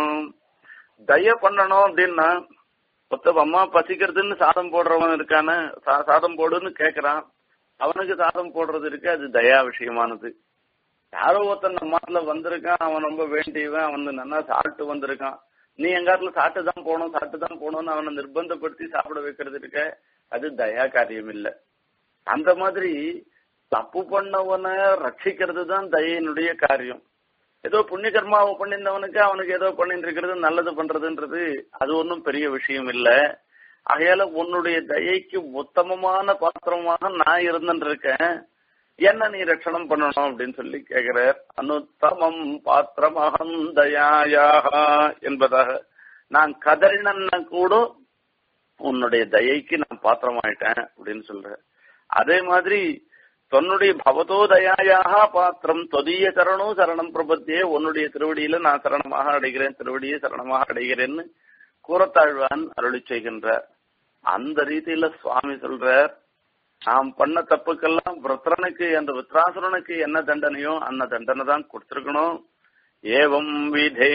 தய பண்ணணும் அப்படின்னா ஒத்த அம்மா பசிக்கிறதுன்னு சாதம் போடுறவன் இருக்கானே சாதம் போடுன்னு கேக்குறான் அவனுக்கு சாதம் போடுறது இருக்கு அது தயா விஷயமானது யாரோ ஒருத்தன் நம்ம மாட்டுல வந்திருக்கான் அவன் ரொம்ப வேண்டியவன் அவன் நல்லா சாப்பிட்டு வந்திருக்கான் நீ எங்காட்டுல சாப்பிட்டு தான் போகணும் சாப்பிட்டு தான் போகணும்னு அவனை நிர்பந்தப்படுத்தி சாப்பிட வைக்கிறது இருக்க அது தயா காரியம் இல்ல அந்த மாதிரி தப்பு பண்ணவனை ரட்சிக்கிறது தான் தயையினுடைய காரியம் ஏதோ புண்ணிய கர்மாவை பண்ணியிருந்தவனுக்கு அவனுக்கு ஏதோ பண்ணிட்டு இருக்கிறது நல்லது பண்றதுன்றது அது ஒன்றும் பெரிய விஷயம் இல்ல ஆகையால உன்னுடைய தயைக்கு உத்தமமான பாத்திரமாக நான் இருந்துட்டு இருக்கேன் என்ன நீ ரட்சணம் பண்ணணும் அப்படின்னு சொல்லி கேக்குறார் அனுத்தமம் பாத்திரமகம் தயாயாக என்பதாக நான் கதறினன்னா கூட உன்னுடைய தயைக்கு நான் பாத்திரமாயிட்டேன் அப்படின்னு சொல்றேன் அதே மாதிரி தன்னுடைய பவதோ தயாயாக பாத்திரம் தொதிய சரணம் சரணம் பிரபத்தியே உன்னுடைய திருவடியில நான் சரணமாக அடைகிறேன் திருவடியை சரணமாக அடைகிறேன்னு கூறத்தாழ்வான் அருளி செய்கின்றார் அந்த ரீதியில சுவாமி சொல்றார் நாம் பண்ண தப்புக்கெல்லாம் விரத்ரனுக்கு அந்த வித்ராசுரனுக்கு என்ன தண்டனையோ அந்த தண்டனை தான் கொடுத்திருக்கணும் ஏவம் விதே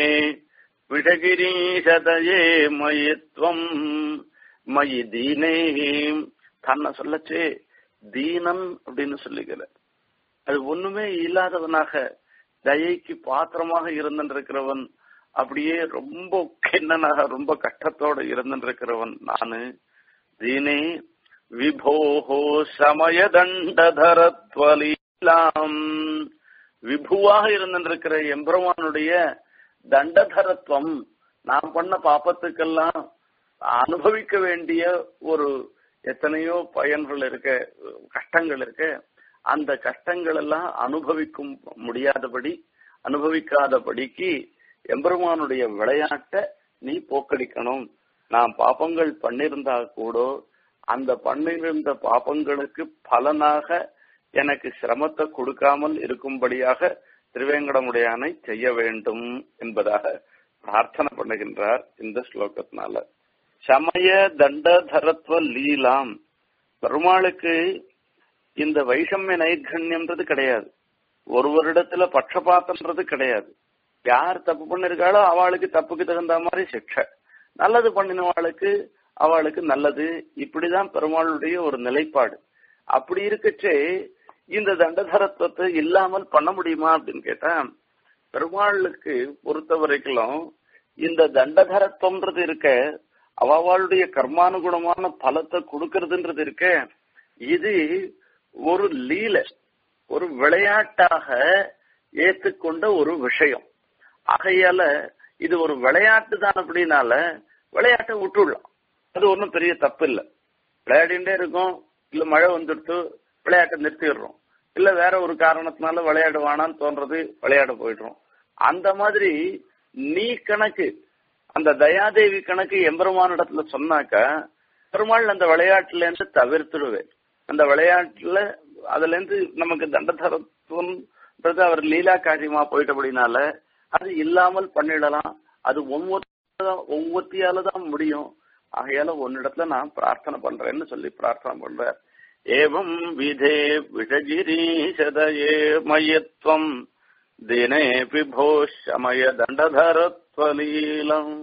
விஷகிரீஷதயே மயித்வம் மயி தீனே தன்னை சொல்லச்சே தீனன் அப்படின்னு சொல்லிக்கிற அது ஒண்ணுமே இல்லாதவனாக தயைக்கு பாத்திரமாக இருந்திருக்கிறவன் அப்படியே ரொம்ப கிண்ணனாக ரொம்ப கஷ்டத்தோட இருந்திருக்கிறவன் நானு தீனே விபோஹோ சமய தண்டதரத்வலீலாம் விபுவாக இருந்திருக்கிற எம்பெருமானுடைய தண்டதரத்துவம் நாம் பண்ண பாப்பத்துக்கெல்லாம் அனுபவிக்க வேண்டிய ஒரு எத்தனையோ பயன்கள் இருக்க கஷ்டங்கள் இருக்க அந்த கஷ்டங்கள் எல்லாம் அனுபவிக்கும் முடியாதபடி அனுபவிக்காதபடிக்கு எம்பெருமானுடைய விளையாட்டை நீ போக்கடிக்கணும் நான் பாப்பங்கள் பண்ணிருந்தா கூட அந்த பண்ணிருந்த பாப்பங்களுக்கு பலனாக எனக்கு சிரமத்தை கொடுக்காமல் இருக்கும்படியாக திருவேங்கடமுடையானை செய்ய வேண்டும் என்பதாக பிரார்த்தனை பண்ணுகின்றார் இந்த ஸ்லோகத்தினால சமய தண்டதரத்துவ லீலாம் பெருமாளுக்கு இந்த வைஷமிய நைர்கண்யம்ன்றது கிடையாது ஒரு வருடத்துல பட்சபாத்தம்ன்றது கிடையாது யார் தப்பு பண்ணிருக்காளோ அவளுக்கு தப்புக்கு தகுந்த மாதிரி சிக்ஷை நல்லது பண்ணினவாளுக்கு அவளுக்கு நல்லது இப்படிதான் பெருமாளுடைய ஒரு நிலைப்பாடு அப்படி இருக்கச்சே இந்த தண்டதரத்துவத்தை இல்லாமல் பண்ண முடியுமா அப்படின்னு கேட்டா பெருமாளுக்கு பொறுத்த வரைக்கும் இந்த தண்டதரத்துவம்ன்றது இருக்க அவளுடைய கர்மானுகுணமான பலத்தை கொடுக்கறதுன்றது இருக்க இது ஒரு லீல ஒரு விளையாட்டாக ஏத்துக்கொண்ட ஒரு விஷயம் ஆகையால இது ஒரு விளையாட்டு தான் அப்படின்னால விளையாட்டை விட்டுடலாம் அது ஒன்றும் பெரிய தப்பு இல்லை விளையாடிண்டே இருக்கும் இல்ல மழை வந்துடுத்து விளையாட்டை நிறுத்திடுறோம் இல்ல வேற ஒரு காரணத்தினால விளையாட வேணாம்னு தோன்றது விளையாட போயிடுறோம் அந்த மாதிரி நீ கணக்கு அந்த தயாதேவி கணக்கு எம்பெருமான இடத்துல சொன்னாக்கா பெருமாள் அந்த விளையாட்டுல இருந்து தவிர்த்துடுவேன் அந்த விளையாட்டுல அதுல இருந்து நமக்கு தண்டதரத்துவம்ன்றது அவர் லீலா காரியமா போயிட்டபடினால அது இல்லாமல் பண்ணிடலாம் அது ஒவ்வொரு ஒவ்வொத்தியால தான் முடியும் ஆகையால உன்னிடத்துல நான் பிரார்த்தனை பண்றேன்னு சொல்லி பிரார்த்தனை பண்றார் ஏவம் விதே விஷகிரீஷதயே மயத்வம் தினே விபோ சமய தண்டதரத்வலீலம்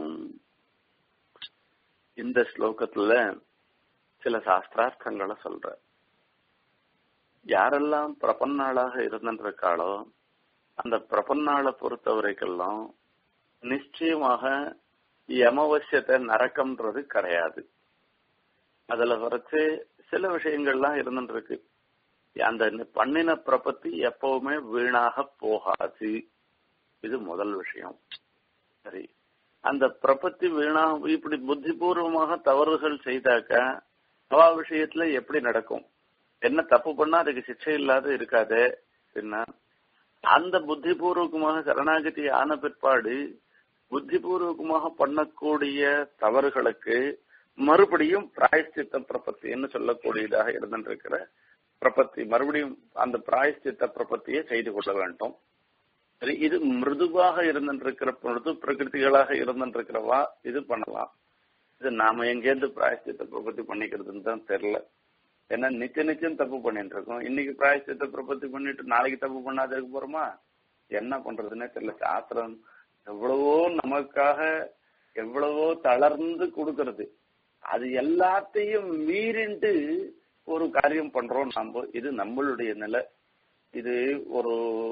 இந்த ஸ்லோகத்துல சில சாஸ்திரார்த்தங்களை சொல்ற யாரெல்லாம் பிரபன்னாளாக இருந்திருக்காளோ அந்த பிரபன்னாளை பொறுத்த வரைக்கெல்லாம் நிச்சயமாக யமவசியத்தை நரக்கம்ன்றது கிடையாது அதுல வரைச்சு சில விஷயங்கள்லாம் இருந்துருக்கு அந்த பண்ணின பிரபத்தி எப்பவுமே வீணாக போகாது இது முதல் விஷயம் சரி அந்த பிரபத்தி வீணா இப்படி புத்திபூர்வமாக தவறுகள் செய்தாக்க அவா விஷயத்துல எப்படி நடக்கும் என்ன தப்பு பண்ணா அதுக்கு சிக்ஷை இல்லாத இருக்காது என்ன அந்த புத்திபூர்வகமாக சரணாகதி ஆன பிற்பாடு புத்திபூர்வகமாக பண்ணக்கூடிய தவறுகளுக்கு மறுபடியும் பிராயஷ்சித்த பிரபத்தின்னு சொல்லக்கூடியதாக இருந்திருக்கிற பிரபத்தி மறுபடியும் அந்த பிராயஷ்சித்த பிரபத்தியை செய்து கொள்ள வேண்டும் சரி இது மிருதுவாக இருந்திருக்கிற மிருது பிரகிருதிகளாக இருந்திருக்கிறவா இது பண்ணலாம் இது நாம எங்கேருந்து பிராயஷ்சித்த பிரபத்தி பண்ணிக்கிறதுன்னு தான் தெரியல ஏன்னா நிச்சய நிச்சயம் தப்பு பண்ணிட்டு இருக்கோம் இன்னைக்கு பிராயஷ்சித்த பிரபத்தி பண்ணிட்டு நாளைக்கு தப்பு பண்ணாத இருக்க போறோமா என்ன பண்றதுன்னே தெரியல சாஸ்திரம் எவ்வளவோ நமக்காக எவ்வளவோ தளர்ந்து கொடுக்கறது அது எல்லாத்தையும் மீறிண்டு ஒரு காரியம் பண்றோம் நம்ம இது நம்மளுடைய நிலை இது ஒரு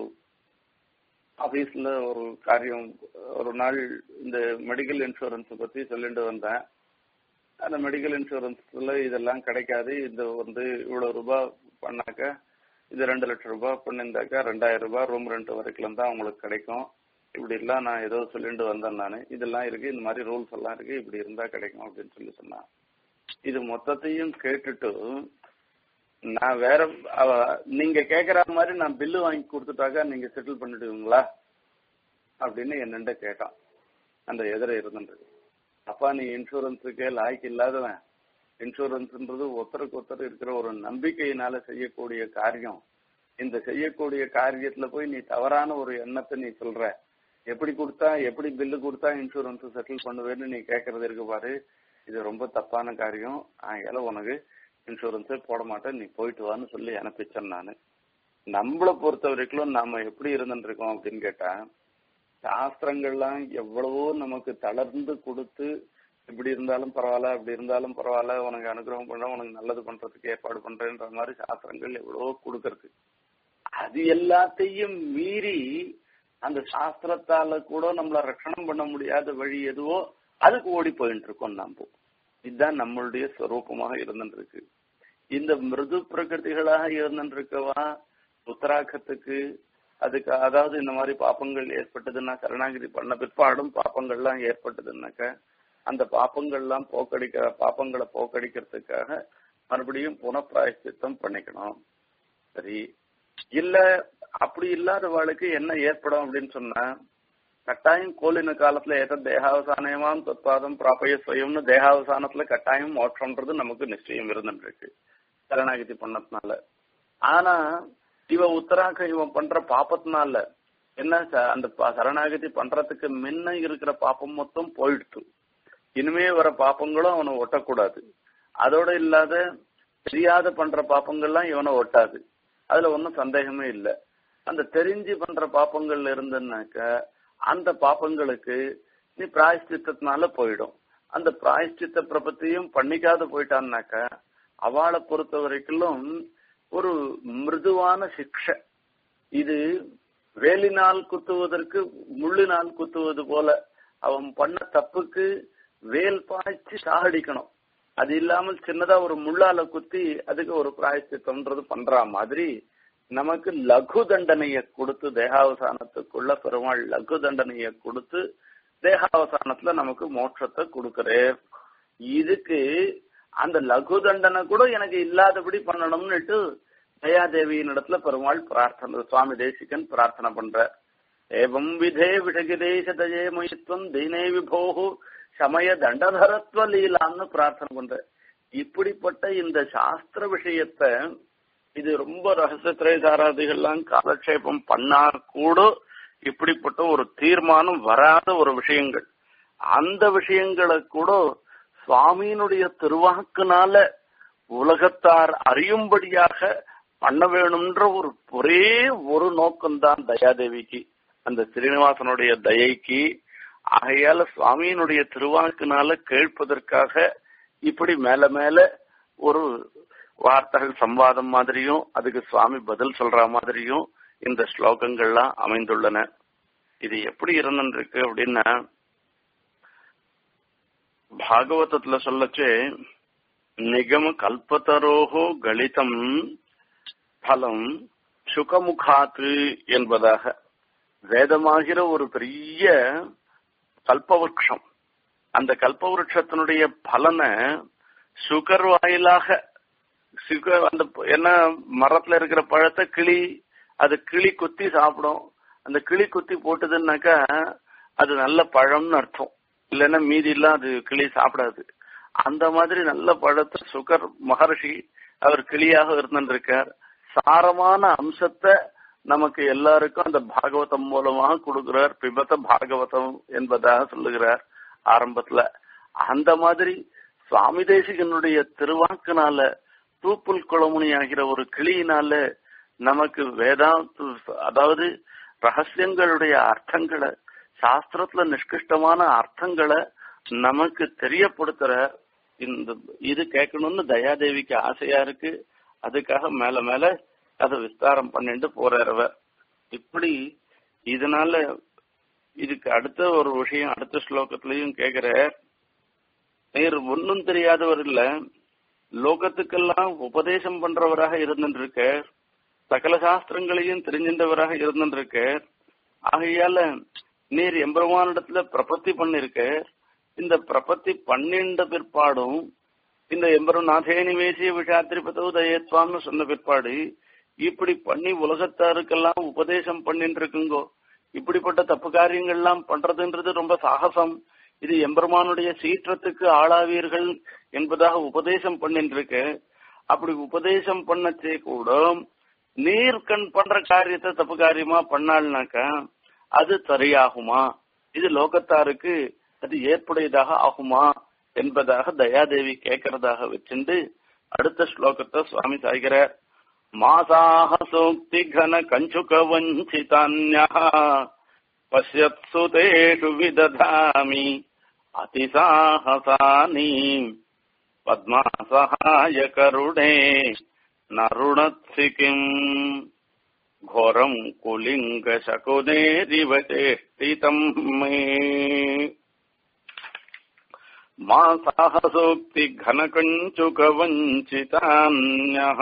ஆபீஸ்ல ஒரு காரியம் ஒரு நாள் இந்த மெடிக்கல் இன்சூரன்ஸ் பத்தி சொல்லிட்டு வந்தேன் அந்த மெடிக்கல் இன்சூரன்ஸ்ல இதெல்லாம் கிடைக்காது இந்த வந்து இவ்வளவு ரூபாய் பண்ணாக்க இது ரெண்டு லட்சம் ரூபாய் பண்ணியிருந்தாக்கா ரெண்டாயிரம் ரூபாய் ரூம் ரெண்ட் வரைக்கும் தான் உங்களுக்கு கிடைக்கும் இப்படி எல்லாம் நான் ஏதோ சொல்லிட்டு வந்தேன் நான் இதெல்லாம் இருக்கு இந்த மாதிரி ரூல்ஸ் எல்லாம் இருக்கு இப்படி இருந்தா கிடைக்கும் அப்படின்னு சொல்லி சொன்னான் இது மொத்தத்தையும் கேட்டுட்டு நான் வேற அவ நீங்க கேக்குற மாதிரி நான் பில்லு வாங்கி கொடுத்துட்டாக்கா நீங்க செட்டில் பண்ணிடுவீங்களா அப்படின்னு என்னண்ட கேட்டான் அந்த எதிர இருந்துட்டு அப்பா நீ இன்சூரன்ஸுக்கே லாய்க்கு இல்லாதவன் இன்சூரன்ஸ்ன்றது ஒருத்தருக்கு ஒருத்தர் இருக்கிற ஒரு நம்பிக்கையினால செய்யக்கூடிய காரியம் இந்த செய்யக்கூடிய காரியத்துல போய் நீ தவறான ஒரு எண்ணத்தை நீ சொல்ற எப்படி கொடுத்தா எப்படி பில்லு கொடுத்தா இன்சூரன்ஸ் செட்டில் பண்ணுவேன்னு நீ கேட்கறது இருக்கு பாரு இது ரொம்ப தப்பான காரியம் ஆகையால உனக்கு இன்சூரன்ஸே போட மாட்டேன் நீ போயிட்டு வான்னு சொல்லி அனுப்பிச்சேன் நான் நம்மளை பொறுத்த வரைக்கும் நாம எப்படி இருந்துட்டு இருக்கோம் அப்படின்னு கேட்டா சாஸ்திரங்கள்லாம் எவ்வளவோ நமக்கு தளர்ந்து கொடுத்து இப்படி இருந்தாலும் பரவாயில்ல அப்படி இருந்தாலும் பரவாயில்ல உனக்கு அனுகிரகம் பண்றேன் உனக்கு நல்லது பண்றதுக்கு ஏற்பாடு பண்றேன்ற மாதிரி சாஸ்திரங்கள் எவ்வளவோ கொடுக்கறது அது எல்லாத்தையும் மீறி அந்த சாஸ்திரத்தால கூட நம்மள ரட்சணம் பண்ண முடியாத வழி எதுவோ அதுக்கு ஓடி போயிட்டு இருக்கோம் நம்ம இதுதான் நம்மளுடைய ஸ்வரூபமாக இருந்துட்டு இருக்கு இந்த மிருது பிரகிருதிகளாக இருந்துட்டு இருக்கவா உத்தராகத்துக்கு அதுக்கு அதாவது இந்த மாதிரி பாப்பங்கள் ஏற்பட்டதுன்னா சரணாகிரி பண்ண பிற்பாடும் பாப்பங்கள்லாம் ஏற்பட்டதுன்னாக்க அந்த பாப்பங்கள்லாம் போக்கடிக்க பாப்பங்களை போக்கடிக்கிறதுக்காக மறுபடியும் புனப்பிராயச்சித்தம் பண்ணிக்கணும் சரி இல்ல அப்படி இல்லாதவாளுக்கு என்ன ஏற்படும் அப்படின்னு சொன்னா கட்டாயம் கோலின காலத்துல ஏற்ற தேகாவசானயமாம் தத்வாதம் பிராபய சுயம்னு தேகாவசானத்துல கட்டாயம் மோட்சம்ன்றது நமக்கு நிச்சயம் இருந்துட்டு இருக்கு சரணாகதி பண்ணதுனால ஆனா இவ உத்தராக இவன் பண்ற பாப்பத்தினால என்ன அந்த சரணாகதி பண்றதுக்கு முன்ன இருக்கிற பாப்பம் மொத்தம் போயிடுத்து இனிமே வர பாப்பங்களும் அவனை ஒட்டக்கூடாது அதோட இல்லாத தெரியாத பண்ற பாப்பங்கள்லாம் இவனை ஒட்டாது அதுல ஒன்றும் சந்தேகமே இல்லை அந்த தெரிஞ்சு பண்ற பாப்பங்கள்ல இருந்துன்னாக்க அந்த பாப்பங்களுக்கு நீ பிராயஷ்டித்தத்தினால போயிடும் அந்த பிராயஷ்சித்த பிரபத்தியும் பண்ணிக்காத போயிட்டான்னாக்க அவளை பொறுத்த வரைக்கும் ஒரு மிருதுவான சிக்ஷை இது வேலினால் குத்துவதற்கு முள்ளினால் குத்துவது போல அவன் பண்ண தப்புக்கு வேல் பாய்ச்சி சாகடிக்கணும் அது இல்லாமல் சின்னதா ஒரு முள்ளால குத்தி அதுக்கு ஒரு பிராயஷ்சித்தம்ன்றது பண்ற மாதிரி நமக்கு லகு தண்டனையை கொடுத்து தேகாவசானத்துக்குள்ள பெருமாள் லகு தண்டனையை கொடுத்து தேகாவசானத்துல நமக்கு மோட்சத்தை கொடுக்கிறேன் இதுக்கு அந்த லகு தண்டனை கூட எனக்கு இல்லாதபடி பண்ணணும்னுட்டு தயாதேவியின் இடத்துல பெருமாள் பிரார்த்தனை சுவாமி தேசிகன் பிரார்த்தனை பண்ற ஏவம் விதே விஷகிதேச தயே மயித்வம் தீனே விபோகு சமய தண்டதரத்வ லீலான்னு பிரார்த்தனை பண்ற இப்படிப்பட்ட இந்த சாஸ்திர விஷயத்த இது ரொம்ப ரகசிய திரைசாராதிகள்லாம் காலக்ஷேபம் பண்ணா கூட இப்படிப்பட்ட ஒரு தீர்மானம் வராத ஒரு விஷயங்கள் அந்த விஷயங்களை கூட சுவாமியினுடைய திருவாக்குனால உலகத்தார் அறியும்படியாக பண்ண வேணும்ன்ற ஒரு ஒரே ஒரு நோக்கம்தான் தயாதேவிக்கு அந்த ஸ்ரீனிவாசனுடைய தயைக்கு ஆகையால சுவாமியினுடைய திருவாக்குனால கேட்பதற்காக இப்படி மேல மேல ஒரு வார்த்தைகள் சம்வாதம் மாதிரியும் அதுக்கு சுவாமி பதில் சொல்ற மாதிரியும் இந்த ஸ்லோகங்கள்லாம் அமைந்துள்ளன இது எப்படி இருந்துருக்கு அப்படின்னா பாகவதத்துல சொல்லச்சு நிகம கல்பத்தரோகோ கலிதம் பலம் சுகமுகாத்து என்பதாக வேதமாகிற ஒரு பெரிய கல்பவருஷம் அந்த கல்பவருஷத்தினுடைய பலனை சுகர் வாயிலாக சுகர் அந்த என்ன மரத்துல இருக்கிற பழத்தை கிளி அது கிளி குத்தி சாப்பிடும் அந்த கிளி குத்தி போட்டதுன்னாக்கா அது நல்ல பழம்னு அர்த்தம் இல்லைன்னா மீதி எல்லாம் அது கிளி சாப்பிடாது அந்த மாதிரி நல்ல பழத்தை சுகர் மகர்ஷி அவர் கிளியாக இருந்திருக்கார் சாரமான அம்சத்தை நமக்கு எல்லாருக்கும் அந்த பாகவதம் மூலமாக கொடுக்கிறார் பிபத பாகவதம் என்பதாக சொல்லுகிறார் ஆரம்பத்துல அந்த மாதிரி சுவாமி தேசிகனுடைய திருவாக்குனால தூப்புல் குளமுனி ஆகிற ஒரு கிளியினால நமக்கு வேதாந்த அதாவது ரகசியங்களுடைய அர்த்தங்களை சாஸ்திரத்துல நிஷ்கிருஷ்டமான அர்த்தங்களை நமக்கு தெரியப்படுத்துற இந்த இது கேட்கணும்னு தயாதேவிக்கு ஆசையா இருக்கு அதுக்காக மேல மேல அதை விஸ்தாரம் பண்ணிட்டு போறவ இப்படி இதனால இதுக்கு அடுத்த ஒரு விஷயம் அடுத்த ஸ்லோகத்திலையும் கேக்குற நீர் ஒன்னும் தெரியாதவர் இல்ல லோகத்துக்கெல்லாம் உபதேசம் பண்றவராக இருந்துருக்க சகல சாஸ்திரங்களையும் தெரிஞ்சின்றவராக இருந்துருக்க ஆகையால நீர் எம்பெருமானிடத்துல பிரபத்தி பண்ணிருக்க இந்த பிரபத்தி பன்னிண்ட பிற்பாடும் இந்த எம்பெரும் நாதே நிவேசிய விஷாத்திரிபதோ தயத்வான்னு சொன்ன பிற்பாடு இப்படி பண்ணி உலகத்தாருக்கெல்லாம் உபதேசம் பண்ணிட்டு இருக்குங்கோ இப்படிப்பட்ட தப்பு காரியங்கள்லாம் பண்றதுன்றது ரொம்ப சாகசம் இது எம்பெருமானுடைய சீற்றத்துக்கு ஆளாவீர்கள் என்பதாக உபதேசம் பண்ணிட்டு இருக்கு அப்படி உபதேசம் பண்ணச்சே கூட நீர் கண் பண்ற காரியத்தை தப்பு காரியமா பண்ணாள்னாக்கா அது சரியாகுமா இது லோகத்தாருக்கு அது ஏற்புடையதாக ஆகுமா என்பதாக தயாதேவி கேட்கறதாக வச்சிருந்து அடுத்த ஸ்லோகத்தை சுவாமி சாய்கிறார் மாசாக சூக்தி கன கஞ்சுக வஞ்சிதான்யா பசியத்சு தேஷு விததாமி அதிசாகசானி பத்மாசகாய கருணே நருணத்சி கிம் घोरम् कुलिङ्गशकुनेरिव चेष्टितम् मे मा साहसोक्ति घनकञ्चुकवञ्चितान्यः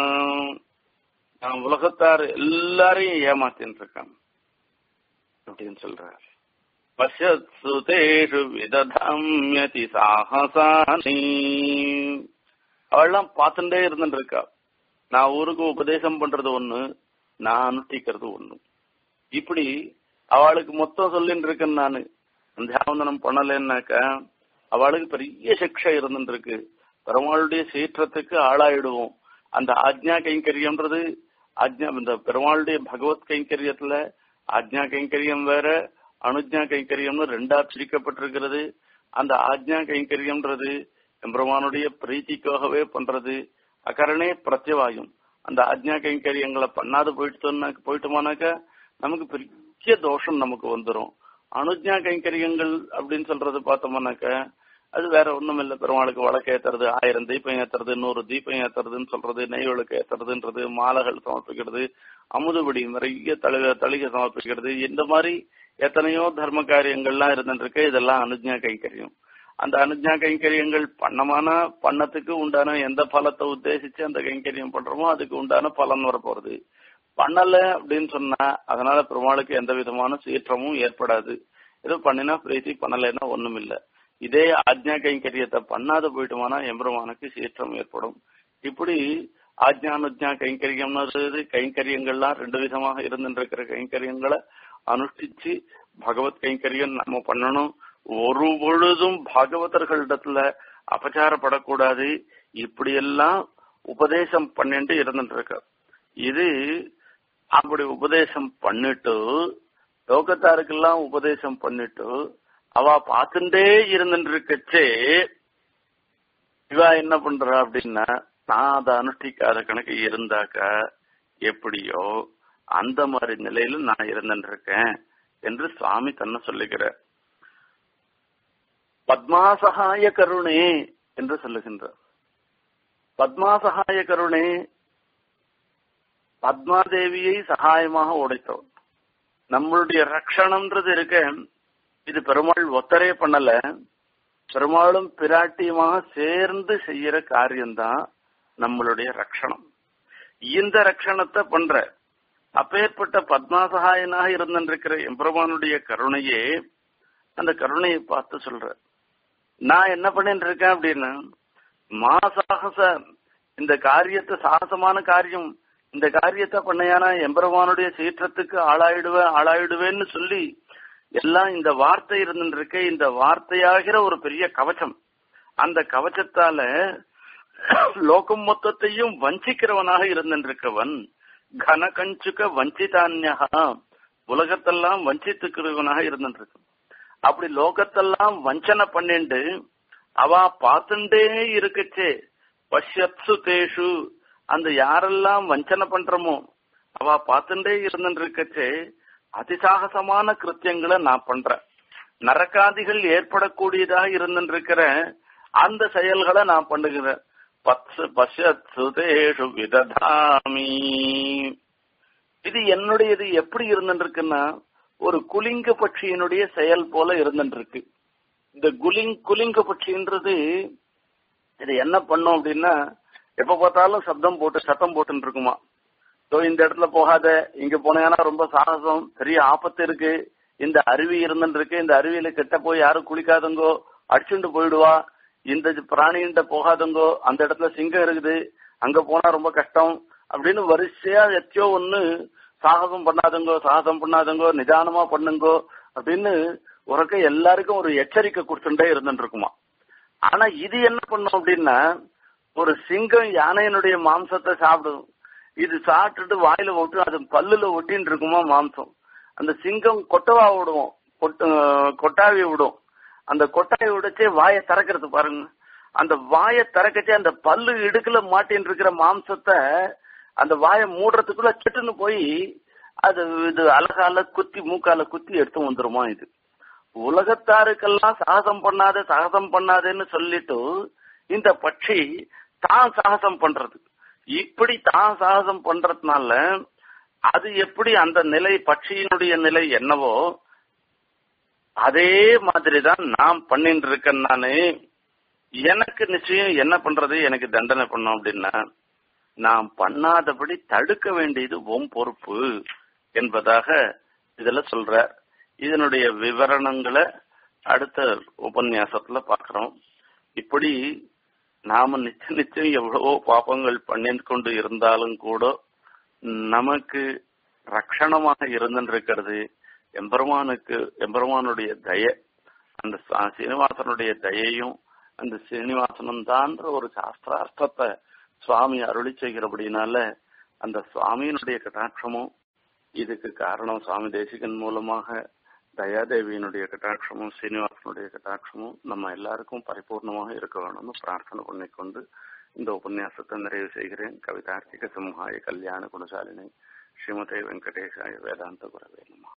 நான் உலகத்தார் எல்லாரையும் ஏமாத்தின்னு இருக்கான் அப்படின்னு சொல்றார் பசியசுதேஷு விததம்யதி சாகசானி அவள்லாம் பார்த்துட்டே இருந்துட்டு இருக்கா நான் ஊருக்கு உபதேசம் பண்றது ஒண்ணு நான் அனுஷ்டிக்கிறது ஒண்ணு இப்படி அவளுக்கு மொத்தம் சொல்லிட்டு இருக்கேன் நானு சந்தியாவந்தனம் பண்ணலன்னாக்கா அவளுக்கு பெரிய சிக்ஷை இருந்துட்டு இருக்கு பெருமாளுடைய சீற்றத்துக்கு ஆளாயிடுவோம் அந்த ஆக்ஞா கைங்கரியம்ன்றது ஆக்ஞா இந்த பெருமாளுடைய பகவத் கைங்கரியத்துல ஆக்ஞா கைங்கரியம் வேற அனுஜ்ஞா கைங்கரியம்னு ரெண்டா பிரிக்கப்பட்டிருக்கிறது அந்த ஆக்ஞா கைங்கரியம்ன்றது எம்பெருமானுடைய பிரீத்திக்காகவே பண்றது அகரணே பிரத்யவாயும் அந்த ஆஜ்ஞா கைங்கரியங்களை பண்ணாது போயிட்டு போயிட்டோமானாக்கா நமக்கு பெரிய தோஷம் நமக்கு வந்துடும் அனுஜ்ஞா கைங்கரியங்கள் அப்படின்னு சொல்றது பார்த்தோம்னாக்கா அது வேற ஒண்ணும் இல்ல பெருமாளுக்கு வழக்கு ஏத்துறது ஆயிரம் தீபம் ஏத்துறது நூறு தீபம் ஏத்துறதுன்னு சொல்றது நெய் விளக்கு ஏத்துறதுன்றது மாலைகள் சமர்ப்பிக்கிறது அமுதுபடி நிறைய தளிக தளிகை சமர்ப்பிக்கிறது இந்த மாதிரி எத்தனையோ தர்ம காரியங்கள்லாம் இருந்துருக்கு இதெல்லாம் அனுஜ்ஞா கைங்கரியம் அந்த அனுஜ்ஞா கைங்கரியங்கள் பண்ணமானா பண்ணத்துக்கு உண்டான எந்த பலத்தை உத்தேசிச்சு அந்த கைங்கரியம் பண்றோமோ அதுக்கு உண்டான பலன் வரப்போறது பண்ணல அப்படின்னு சொன்னா அதனால பெருமாளுக்கு எந்த விதமான சீற்றமும் ஏற்படாது ஏதோ பண்ணினா பிரீத்தி பண்ணலைன்னா ஒண்ணும் இல்ல இதே ஆஜ்ஞா கைங்கரியத்தை பண்ணாத போயிட்டோமானா எம்பெருமானுக்கு சீற்றம் ஏற்படும் இப்படி ஆஜ்ஞானுஜ்ஞா கைங்கரியம்னு கைங்கரியங்கள்லாம் ரெண்டு விதமாக இருந்துருக்கிற கைங்கரியங்களை அனுஷ்டிச்சு பகவத் கைங்கரியம் நம்ம பண்ணணும் ஒரு பொழுதும் பாகவதர்களிடத்துல அபச்சாரப்படக்கூடாது இப்படியெல்லாம் உபதேசம் பண்ணிட்டு இருந்துட்டு இருக்க இது அப்படி உபதேசம் பண்ணிட்டு லோகத்தாருக்கெல்லாம் உபதேசம் பண்ணிட்டு அவ பார்த்துட்டே இருந்துட்டு இருக்கச்சே இவ என்ன பண்றா அப்படின்னா நான் அதை அனுஷ்டிக்காத கணக்கு இருந்தாக்கா எப்படியோ அந்த மாதிரி நிலையில நான் இருந்துட்டு இருக்கேன் என்று சுவாமி தன்னை சொல்லுகிறார் பத்மாசகாய கருணே என்று சொல்லுகின்றார் பத்மாசகாய கருணே பத்மாதேவியை சகாயமாக உடைத்தோம் நம்மளுடைய ரக்ஷணம்ன்றது இருக்க இது பெருமாள் ஒத்தரே பண்ணல பெருமாளும் பிராட்டியுமாக சேர்ந்து செய்யற காரியம்தான் நம்மளுடைய ரக்ஷணம் இந்த ரக்ஷணத்தை பண்ற அப்பேற்பட்ட பத்மாசகாயனாக இருந்திருக்கிற எம்பெருமானுடைய கருணையே அந்த கருணையை பார்த்து சொல்ற நான் என்ன பண்ணிட்டு இருக்கேன் அப்படின்னா மா சாகச இந்த காரியத்தை சாகசமான காரியம் இந்த காரியத்தை பண்ணையானா எம்பெருமானுடைய சீற்றத்துக்கு ஆளாயிடுவேன் ஆளாயிடுவேன்னு சொல்லி எல்லாம் இந்த வார்த்தை இருந்துருக்க இந்த வார்த்தையாகிற ஒரு பெரிய கவச்சம் அந்த கவச்சத்தால லோகம் மொத்தத்தையும் வஞ்சிக்கிறவனாக இருந்திருக்கவன் கன கஞ்சுக வஞ்சிதான்யா உலகத்தெல்லாம் வஞ்சித்துக்கிறவனாக இருந்துருக்கு அப்படி லோகத்தெல்லாம் வஞ்சனை பண்ணிண்டு அவ பார்த்துட்டே இருக்கச்சே பஷ்யத்சு தேஷு அந்த யாரெல்லாம் வஞ்சனை பண்றோமோ அவ பார்த்துட்டே இருந்துட்டு இருக்கச்சே அதிசாகசமான கிருத்தியங்களை நான் பண்றேன் நரக்காதிகள் ஏற்படக்கூடியதாக இருந்துட்டு இருக்கிற அந்த செயல்களை நான் பண்ணுகிறேன் பத்சு பஷ்யத்சுதேஷு விததாமி இது என்னுடையது எப்படி இருந்துட்டு இருக்குன்னா ஒரு குலிங்க பட்சியினுடைய செயல் போல இருந்துட்டு இருக்கு இந்த குலிங் குலிங்க பட்சின்றது இது என்ன பண்ணும் அப்படின்னா எப்ப பார்த்தாலும் சப்தம் போட்டு சத்தம் போட்டுன்னு இருக்குமா ஸோ இந்த இடத்துல போகாத இங்க போனேன்னா ரொம்ப சாகசம் பெரிய ஆபத்து இருக்கு இந்த அருவி இருந்துட்டு இருக்கு இந்த அருவியில கிட்ட போய் யாரும் குளிக்காதங்கோ அடிச்சுட்டு போயிடுவா இந்த பிராணிகிட்ட போகாதங்கோ அந்த இடத்துல சிங்கம் இருக்குது அங்க போனா ரொம்ப கஷ்டம் அப்படின்னு வரிசையா எத்தியோ ஒண்ணு சாகசம் பண்ணாதங்கோ சாகசம் பண்ணாதங்கோ நிதானமா பண்ணுங்கோ அப்படின்னு உறக்க எல்லாருக்கும் ஒரு எச்சரிக்கை கொடுத்துட்டே இருந்துட்டு இருக்குமா ஆனா இது என்ன பண்ணும் அப்படின்னா ஒரு சிங்கம் யானையினுடைய மாம்சத்தை சாப்பிடும் இது சாப்பிட்டுட்டு வாயில ஒட்டு அது பல்லுல ஒட்டின்னு இருக்குமா மாம்சம் அந்த சிங்கம் கொட்டவா விடுவோம் கொட்டு கொட்டாவி விடும் அந்த கொட்டாவி விடச்சே வாயை திறக்கிறது பாருங்க அந்த வாயை திறக்கச்சே அந்த பல்லு இடுக்குல மாட்டின்னு இருக்கிற மாம்சத்தை அந்த வாயை மூடுறதுக்குள்ள சிட்டுன்னு போய் அது இது அழகால குத்தி மூக்கால குத்தி எடுத்து வந்துருமா இது உலகத்தாருக்கெல்லாம் சாகசம் பண்ணாத சாகசம் பண்ணாதேன்னு சொல்லிட்டு இந்த பட்சி தான் சாகசம் பண்றது இப்படி தான் சாகசம் பண்றதுனால அது எப்படி அந்த நிலை பட்சியினுடைய நிலை என்னவோ அதே மாதிரிதான் நான் பண்ணிட்டு இருக்கேன் நானு எனக்கு நிச்சயம் என்ன பண்றது எனக்கு தண்டனை பண்ணும் அப்படின்னா நான் பண்ணாதபடி தடுக்க வேண்டியது உன் பொறுப்பு என்பதாக இதுல சொல்ற இதனுடைய விவரணங்களை அடுத்த உபன்யாசத்துல பாக்குறோம் இப்படி நாம நிச்சயம் நிச்சயம் எவ்வளவோ பாப்பங்கள் பண்ணி கொண்டு இருந்தாலும் கூட நமக்கு ரட்சணமாக இருந்துருக்கிறது எம்பெருமானுக்கு எம்பெருமானுடைய தய அந்த சீனிவாசனுடைய தயையும் அந்த சீனிவாசனம் தான்ற ஒரு சாஸ்திரார்த்தத்தை சுவாமி அருளி செய்கிறபடினால அந்த சுவாமியினுடைய கட்டாட்சமும் இதுக்கு காரணம் சுவாமி தேசிகன் மூலமாக தயாதேவியினுடைய கட்டாட்சமும் சீனிவாசனுடைய கட்டாட்சமும் நம்ம எல்லாருக்கும் பரிபூர்ணமாக இருக்க வேணும்னு பிரார்த்தனை பண்ணிக்கொண்டு இந்த உபன்யாசத்தை நிறைவு செய்கிறேன் கவிதார்த்திக சிம்ஹாய கல்யாண குணசாலினி ஸ்ரீமதே வெங்கடேஷாய வேதாந்த குரவே நம